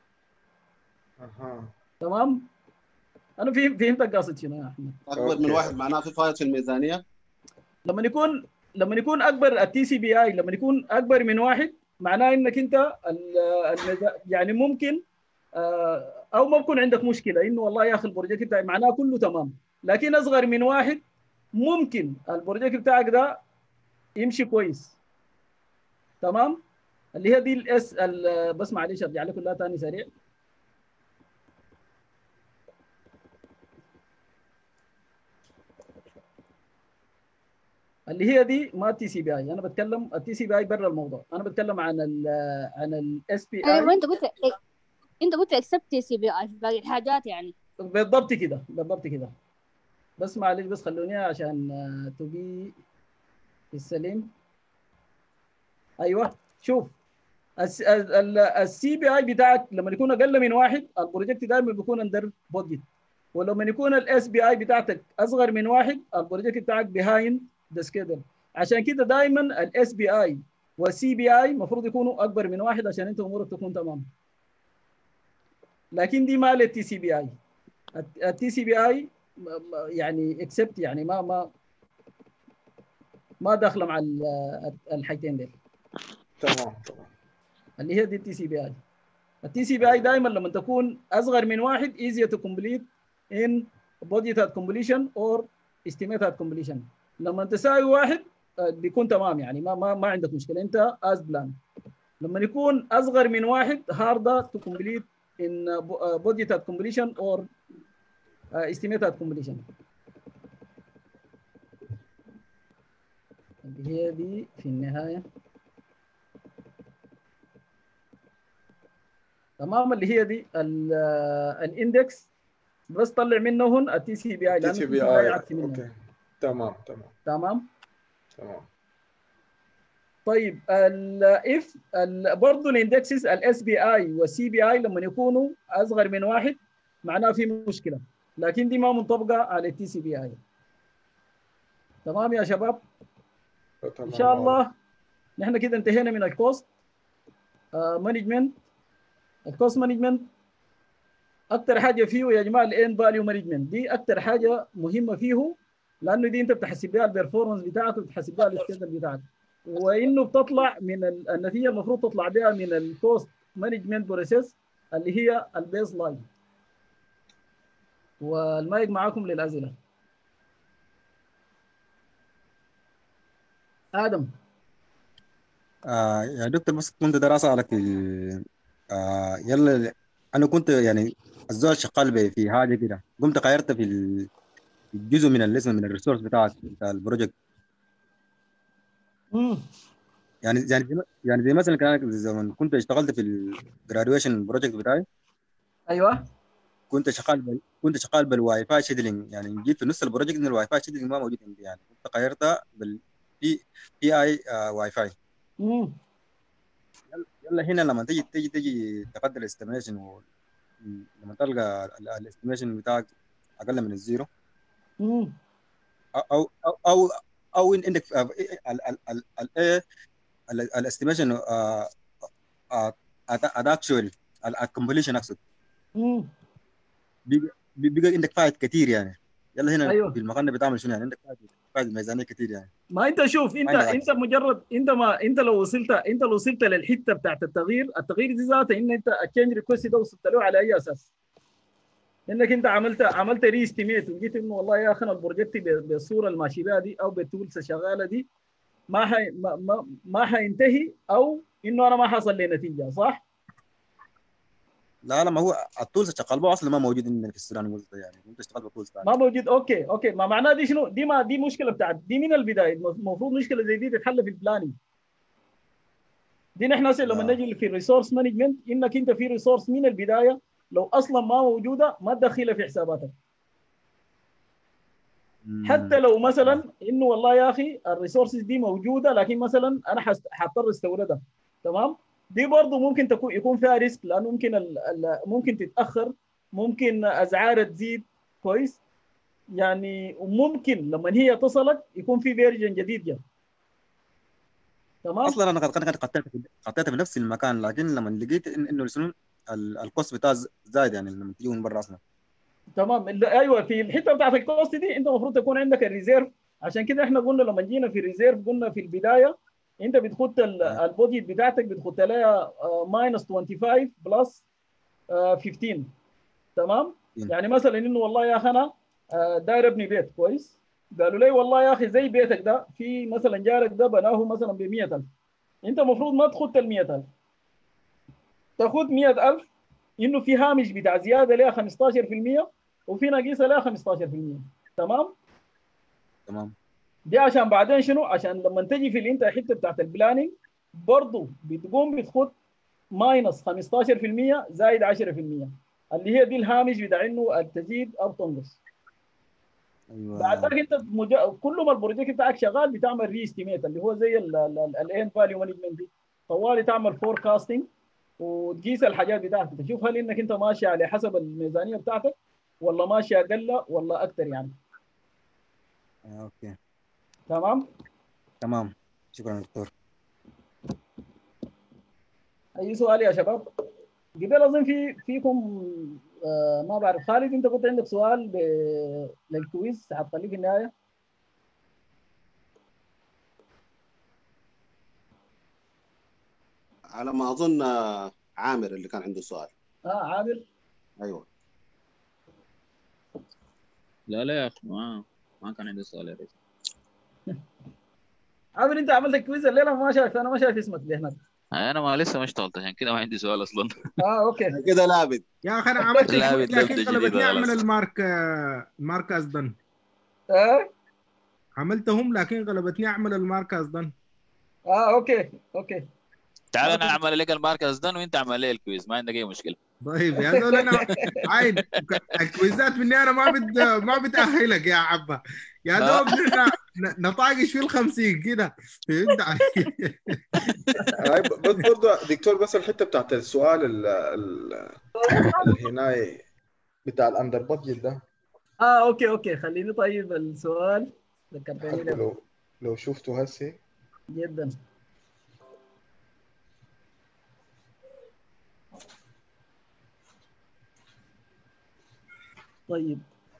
اها تمام انا فهم فهمتك قاصد شنو يا احمد اكبر من واحد معناه في فايض في الميزانيه لما يكون لما يكون اكبر التي سي بي اي لما يكون اكبر من واحد معناه انك انت يعني ممكن او ما بكون عندك مشكله انه والله يا اخي البروجكت بتاعي معناه كله تمام لكن اصغر من واحد ممكن البروجكت بتاعك ده يمشي كويس تمام اللي هي دي الاس بس معلش ارجع لكم كلها ثاني سريع اللي هي دي ما التي سي بي اي انا بتكلم التي سي بي اي برا الموضوع انا بتكلم عن ال عن الاس بي اي ايوه انت قلت انت قلت اكسبت تي سي بي اي في باقي الحاجات يعني بالضبط كده بالضبط كده بس معلش بس خلوني عشان تبي السليم ايوه شوف السي بي اي بتاعك لما يكون اقل من واحد البروجكت دائما بيكون اندر بودجت ولما يكون الاس بي اي بتاعتك اصغر من واحد البروجكت بتاعك بيهايند ذا سكيدل عشان كده دائما الاس بي اي والسي بي اي المفروض يكونوا اكبر من واحد عشان انت امورك تكون تمام لكن دي ما للتي سي بي اي التي سي بي اي يعني اكسبت يعني ما ما ما داخله مع الحاجتين دي تمام تمام اللي هي دي التي سي بي اي التي سي بي اي دائما لما تكون اصغر من واحد easier to complete in budgeted completion or estimated completion لما تساوي واحد بيكون تمام يعني ما ما ما عندك مشكله انت as plan لما يكون اصغر من واحد harder to complete in budgeted completion or estimated completion اللي هي دي في النهايه تمام اللي هي دي الاندكس بس طلع منهن التي سي بي اي تي سي بي اي اوكي تمام تمام تمام تمام طيب الاف برضه الاندكسز الاس بي اي والسي بي اي لما يكونوا اصغر من واحد معناه في مشكله لكن دي ما منطبقه على التي سي بي اي تمام يا شباب تمام. ان شاء الله نحن كده انتهينا من الكوست مانجمنت الكوست مانجمنت اكثر حاجه فيه يا جماعه الان فاليو مانجمنت دي اكثر حاجه مهمه فيه لانه دي انت بتحسب بها البرفورمانس بتاعك وبتحسب بها السكيدل بتاعك وانه بتطلع من النتيجه المفروض تطلع بها من الكوست مانجمنت بروسيس اللي هي البيز لاين والمايك معاكم للاسئله ادم آه يا دكتور بس كنت دراسة على في آه يلا انا كنت يعني الزول شغال في حاجه كده قمت غيرت في الجزء من الاسم من الريسورس بتاعك بتاع البروجكت يعني يعني زي- يعني زي مثلا كان زمان كنت اشتغلت في الجراديويشن بروجكت بتاعي ايوه كنت شغال بال... كنت شغال بالواي فاي شيدلينج يعني جيت في نص البروجكت ان الواي فاي شيدلينج ما موجود عندي يعني كنت غيرتها بال بي بي اي آه واي فاي مم. يلا هنا لما تيجي تيجي تيجي تقدر الاستيميشن و... لما تلقى الاستيميشن بتاعك اقل من الزيرو مم. او او او او, أو إن عندك ال ال الاستيميشن اكشوال الكومبليشن اقصد مم. بيبقى بيبقى عندك فائد كثير يعني يلا هنا أيوه. في المكان ده بتعمل شنو يعني عندك فائد فائد ميزانيه كثير يعني ما انت شوف انت أيوة. انت مجرد انت ما انت لو وصلت انت لو وصلت للحته بتاعت التغيير التغيير دي ذاته ان انت التشينج ريكوست ده وصلت له على اي اساس؟ انك انت عملت عملت ري استيميت وجيت انه والله يا اخي انا البروجكت ب- بالصوره اللي ماشي بها دي او بالتولز الشغاله دي ما حي ما ما, ما حينتهي او انه انا ما حصل لي نتيجه صح؟ لا لا ما هو التولز شغال به اصلا ما موجود عندنا في السودان قلت يعني انت اشتغلت بتولز ثانيه ما موجود اوكي اوكي ما معناه دي شنو؟ دي ما دي مشكله بتاعت دي من البدايه المفروض مشكله زي دي تتحل في البلاننج دي نحن هسه لما آه. نجي في الريسورس مانجمنت انك انت في ريسورس من البدايه لو اصلا ما موجوده ما تدخلها في حساباتك حتى لو مثلا انه والله يا اخي الريسورسز دي موجوده لكن مثلا انا حست- حضطر استوردها تمام دي برضه ممكن تكون يكون فيها ريسك لانه ممكن ال ال ممكن تتاخر ممكن اسعار تزيد كويس يعني وممكن لما هي تصلك يكون في فيرجن جديد جا تمام اصلا انا قد قد قطعت في قطعت في نفس المكان لكن لما لقيت إن انه شنو ال- الكوست بتاع ز- زايد يعني لما تجي من برا اصلا تمام ال- ايوه في الحته بتاعت الكوست دي انت المفروض تكون عندك الريزيرف عشان كده احنا قلنا لما جينا في الريزيرف قلنا في البدايه انت بتخط ال- البودجت بتاعتك بتخط لها ماينس 25 بلس 15 تمام يعني مثلا انه والله يا اخي انا آه، داير ابني بيت كويس قالوا لي والله يا اخي زي بيتك ده في مثلا جارك ده بناه مثلا ب 100000 انت المفروض ما تخط ال 100000 تاخذ 100000 انه في هامش بتاع زياده لها 15% وفي ناقصه لها 15% تمام تمام دي عشان بعدين شنو عشان لما تجي في اللي انت الحته بتاعت البلاننج برضه بتقوم بتخد ماينس 15% زائد 10% اللي هي دي الهامش بتاع انه تزيد او تنقص ايوه بعد ذلك انت مج... كل ما البروجكت بتاعك شغال بتعمل ري استيميت اللي هو زي الان فاليو مانجمنت دي طوالي تعمل فوركاستنج وتقيس الحاجات بتاعتك تشوف هل انك انت ماشي على حسب الميزانيه بتاعتك ولا ماشي اقل ولا اكثر يعني آه، اوكي تمام تمام شكرا دكتور اي سؤال يا شباب قبل اظن في فيكم آه ما بعرف خالد انت كنت عندك سؤال ب... للكويز حتخليه في النهايه على ما اظن آه، عامر اللي كان عنده سؤال اه عامر ايوه لا لا يا اخي ما ما كان عندي سؤال يا ريت عامر انت عملت الكويز الليله ما شايف انا ما شايف اسمك ده هناك انا ما لسه ما اشتغلت عشان كده ما عندي سؤال اصلا اه اوكي كده لابد يا اخي انا عملت لا، الكويز بدأت لكن جديد غلبتني اعمل خلاص. المارك المارك اصلا اه عملتهم لكن غلبتني اعمل المارك اصلا اه اوكي اوكي تعال انا اعمل لك المركز ده وانت اعمل لي الكويز ما عندك اي مشكله طيب يا زول انا عاين الكويزات مني انا ما بت ما بتاهلك يا عبا يا دوب ن- ن- نطاقش في الخمسين كده فهمت علي؟ هاي ب- بس برضه دكتور بس الحته بتاعت السؤال ال ال ال- هنا بتاع الاندر بادجت ده اه اوكي اوكي خليني طيب السؤال ذكرتني حتى له لو لو شفته هسي جدا طيب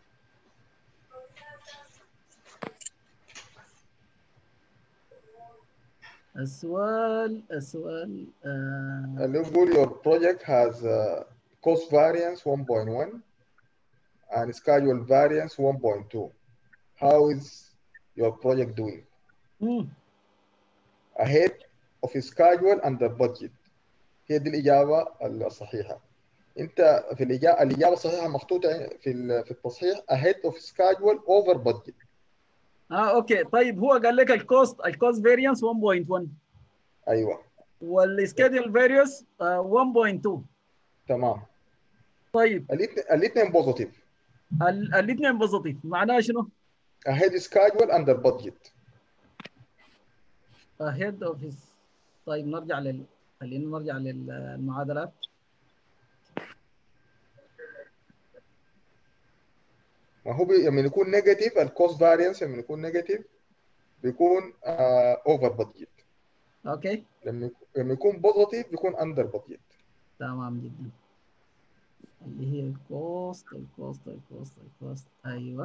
السؤال السؤال آه اللي يقول your project has uh, cost variance 1.1 and schedule variance 1.2 how is your project doing مم. ahead of schedule and the budget هي دي الإجابة الصحيحة أنت في الإجابة الإجابة الصحيحة محطوطة في ال- في التصحيح ahead of schedule over budget اه اوكي طيب هو قال لك الكوست الكوست فاريانس 1.1 ايوه والسكيدول فاريوس 1.2 تمام طيب الاثنين بوزيتيف الاثنين بوزيتيف معناها شنو؟ ahead schedule under budget ahead of his طيب نرجع لل خلينا نرجع للمعادلات ما هو بي... لما يكون نيجاتيف الكوست فارينس لما يكون نيجاتيف بيكون اوفر بادجت اوكي لما يك- لما يكون بوزيتيف بيكون اندر بادجت تمام جدا اللي هي الكوست الكوست الكوست الكوست ايوه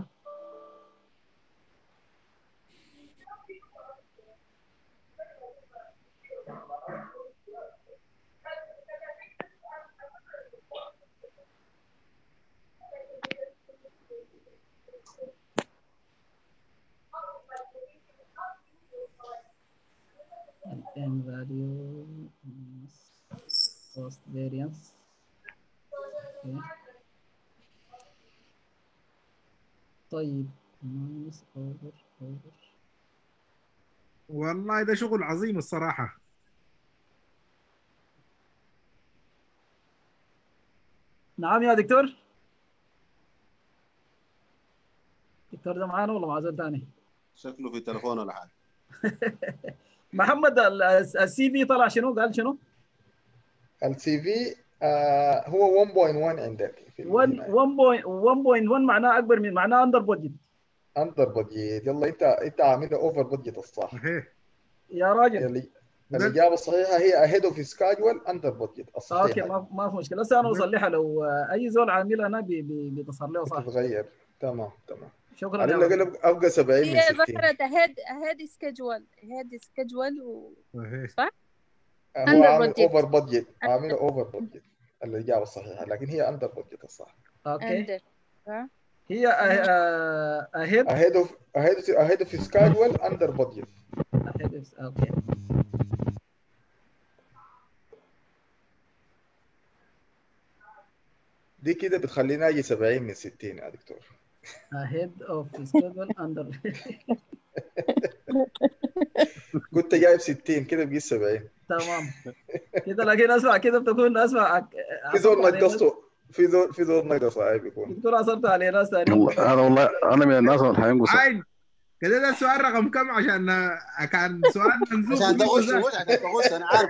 n value minus cost variance okay. طيب minus over over والله ده شغل عظيم الصراحه نعم يا دكتور دكتور ده معانا ولا مع زول ثاني؟ شكله في تليفون ولا حاجه محمد السي في طلع شنو قال شنو؟ السي في آه هو 1.1 عندك 1 1.1 معناه اكبر من معناه اندر بودجت اندر بادجت يلا انت انت عاملها اوفر بادجت الصح يا راجل اللي الاجابه الصحيحه هي اهيد اوف سكادول اندر بادجت اوكي الصحيحه ما ما في مشكله هسه انا بصلحها لو اي زول عامل انا بي- بي- بيتصل له صح تتغير تمام تمام شكرا على يا الاقل راجل. ابقى ابقى 70 من هي 60 ظهرت اهيد اهيد سكجول اهيد سكجول و... صح؟ هو Under عامل budget. اوفر بادجت عامل اوفر بادجت الاجابه الصحيحه لكن هي اندر بادجت الصح اوكي Under. صح؟ هي اهيد اهيد اوف اهيد اهيد اوف سكادول اندر بادجت اوكي دي كده بتخليني اجي 70 من 60 يا دكتور ahead of schedule under كنت جايب 60 كده بقيت 70 تمام كده لكن اسمع كده بتكون اسمع في زول نقصته في زول في زول نقص هاي بيكون دكتور عصرت عليه ناس ثانيين والله انا والله انا من الناس اللي حينقصوا عين كده ده السؤال رقم كم عشان آه، كان سؤال منزوق عشان تغش غش عشان تغش انا عارف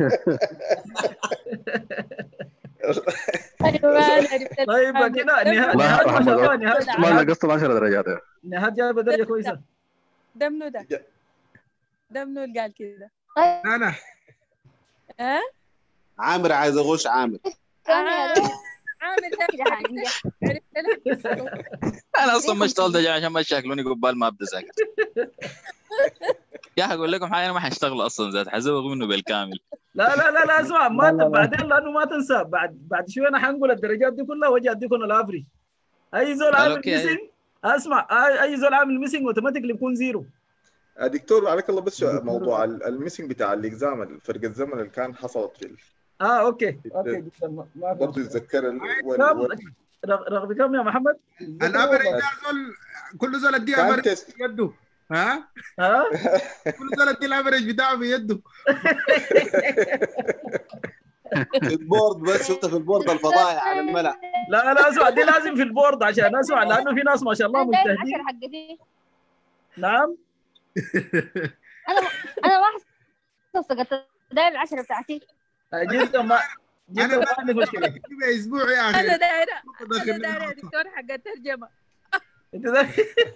طيب كده نهاية والله نهاية ما شاء الله احمد نهاية ما نقصت ال 10 درجات يعني. نهاية جايبة درجة كويسة ده منو ده؟ ده منو اللي قال كده؟ انا ها؟ عامر عايز اغش عامر آه، عامل ده عرفت لك انا اصلا ما اشتغلت يا عشان ما تشاكلوني قبال ما ابدا ساكت يا اقول لكم حاجه انا ما حاشتغل اصلا ذات حزوغ منه بالكامل لا لا لا لا اسمع ما لا، لا، لا. بعدين لانه ما تنسى بعد بعد شويه انا حنقول الدرجات دي كلها واجي اديكم الافريج اي زول لا، عامل أوكي. ميسنج اسمع اي أي زول عامل ميسنج اوتوماتيكلي بيكون زيرو آه، دكتور عليك الله بس شو- موضوع ال- الميسنج بتاع الاكزام فرق الزمن اللي كان حصلت في ال- اه اوكي اوكي جدا ما- ما في برضه يتذكر ال- وال- كم وال- رغ- رغم كم يا محمد؟ الافرج ده زول كل زول اديه كان افرج بيده ها ها كل زول اديه الافرج بتاعه بيده في البورد بس شفت في البورد الفضائي على الملأ لا لا اسمع دي لازم في البورد عشان اسمع لانه في ناس ما شاء الله داير مجتهدين العشرة حقتي نعم انا انا ما حصلت داير العشرة بتاعتي جدا ما جدا ما عندي مشكله اسبوع يا اخي انا دايره داخل انا دايره يا دكتور حق الترجمه انت ده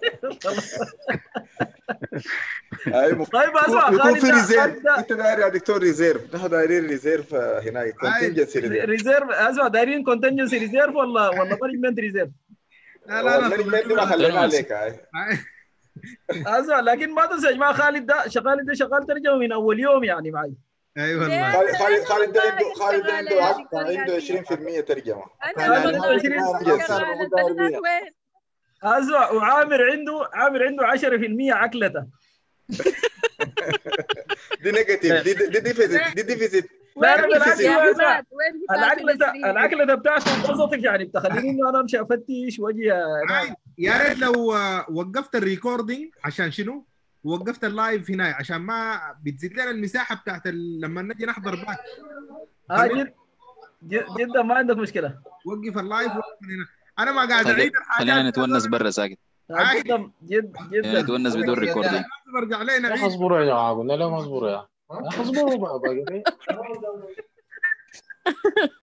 أي مف- طيب اسمع يكون خالد في ده- ريزيرف خالد ده- انت داير يا دكتور ريزيرف نحن دايرين ريزيرف آه، هناك كونتنجنسي ريزيرف ريزيرف اسمع دايرين كونتنجنسي ريزيرف ولا ولا مانجمنت ريزيرف لا لا والمانجمنت ما خلينا عليك هاي اسمع لكن ما تنسى يا جماعه خالد ده شغال ده شغال ترجمه من اول يوم يعني معي اي خالد خالد خالد ده عنده خالد ده عنده عقد- عنده 20% ترجمه وين؟ اسمع وعامر عنده عامر عنده 10% عكلته دي نيجاتيف دي دي ديفيزيت دي ديفيزيت لا لا بالعكس يا هو أحمد، اسمع وين حساب العقلة الإسرائيل؟ العقلة بتاعته بسطك يعني بتخليني انه انا امشي افتش واجي انام يا ريت لو آه، وقفت الريكوردينج عشان شنو؟ ووقفت اللايف هنا عشان ما بتزيد لنا المساحه بتاعت ال... لما نجي نحضر باك اه جد جد جدا ما عندك مشكله وقف اللايف وقف من هنا انا ما قاعد خلي- اعيد الحاجات خلينا نتونس برا ساكت آه جدا جد خلينا جدا نتونس بدون ريكوردينج برجع لنا يا أخي اصبروا يا جماعه قلنا لهم اصبروا يا أخي اصبروا بقى بقى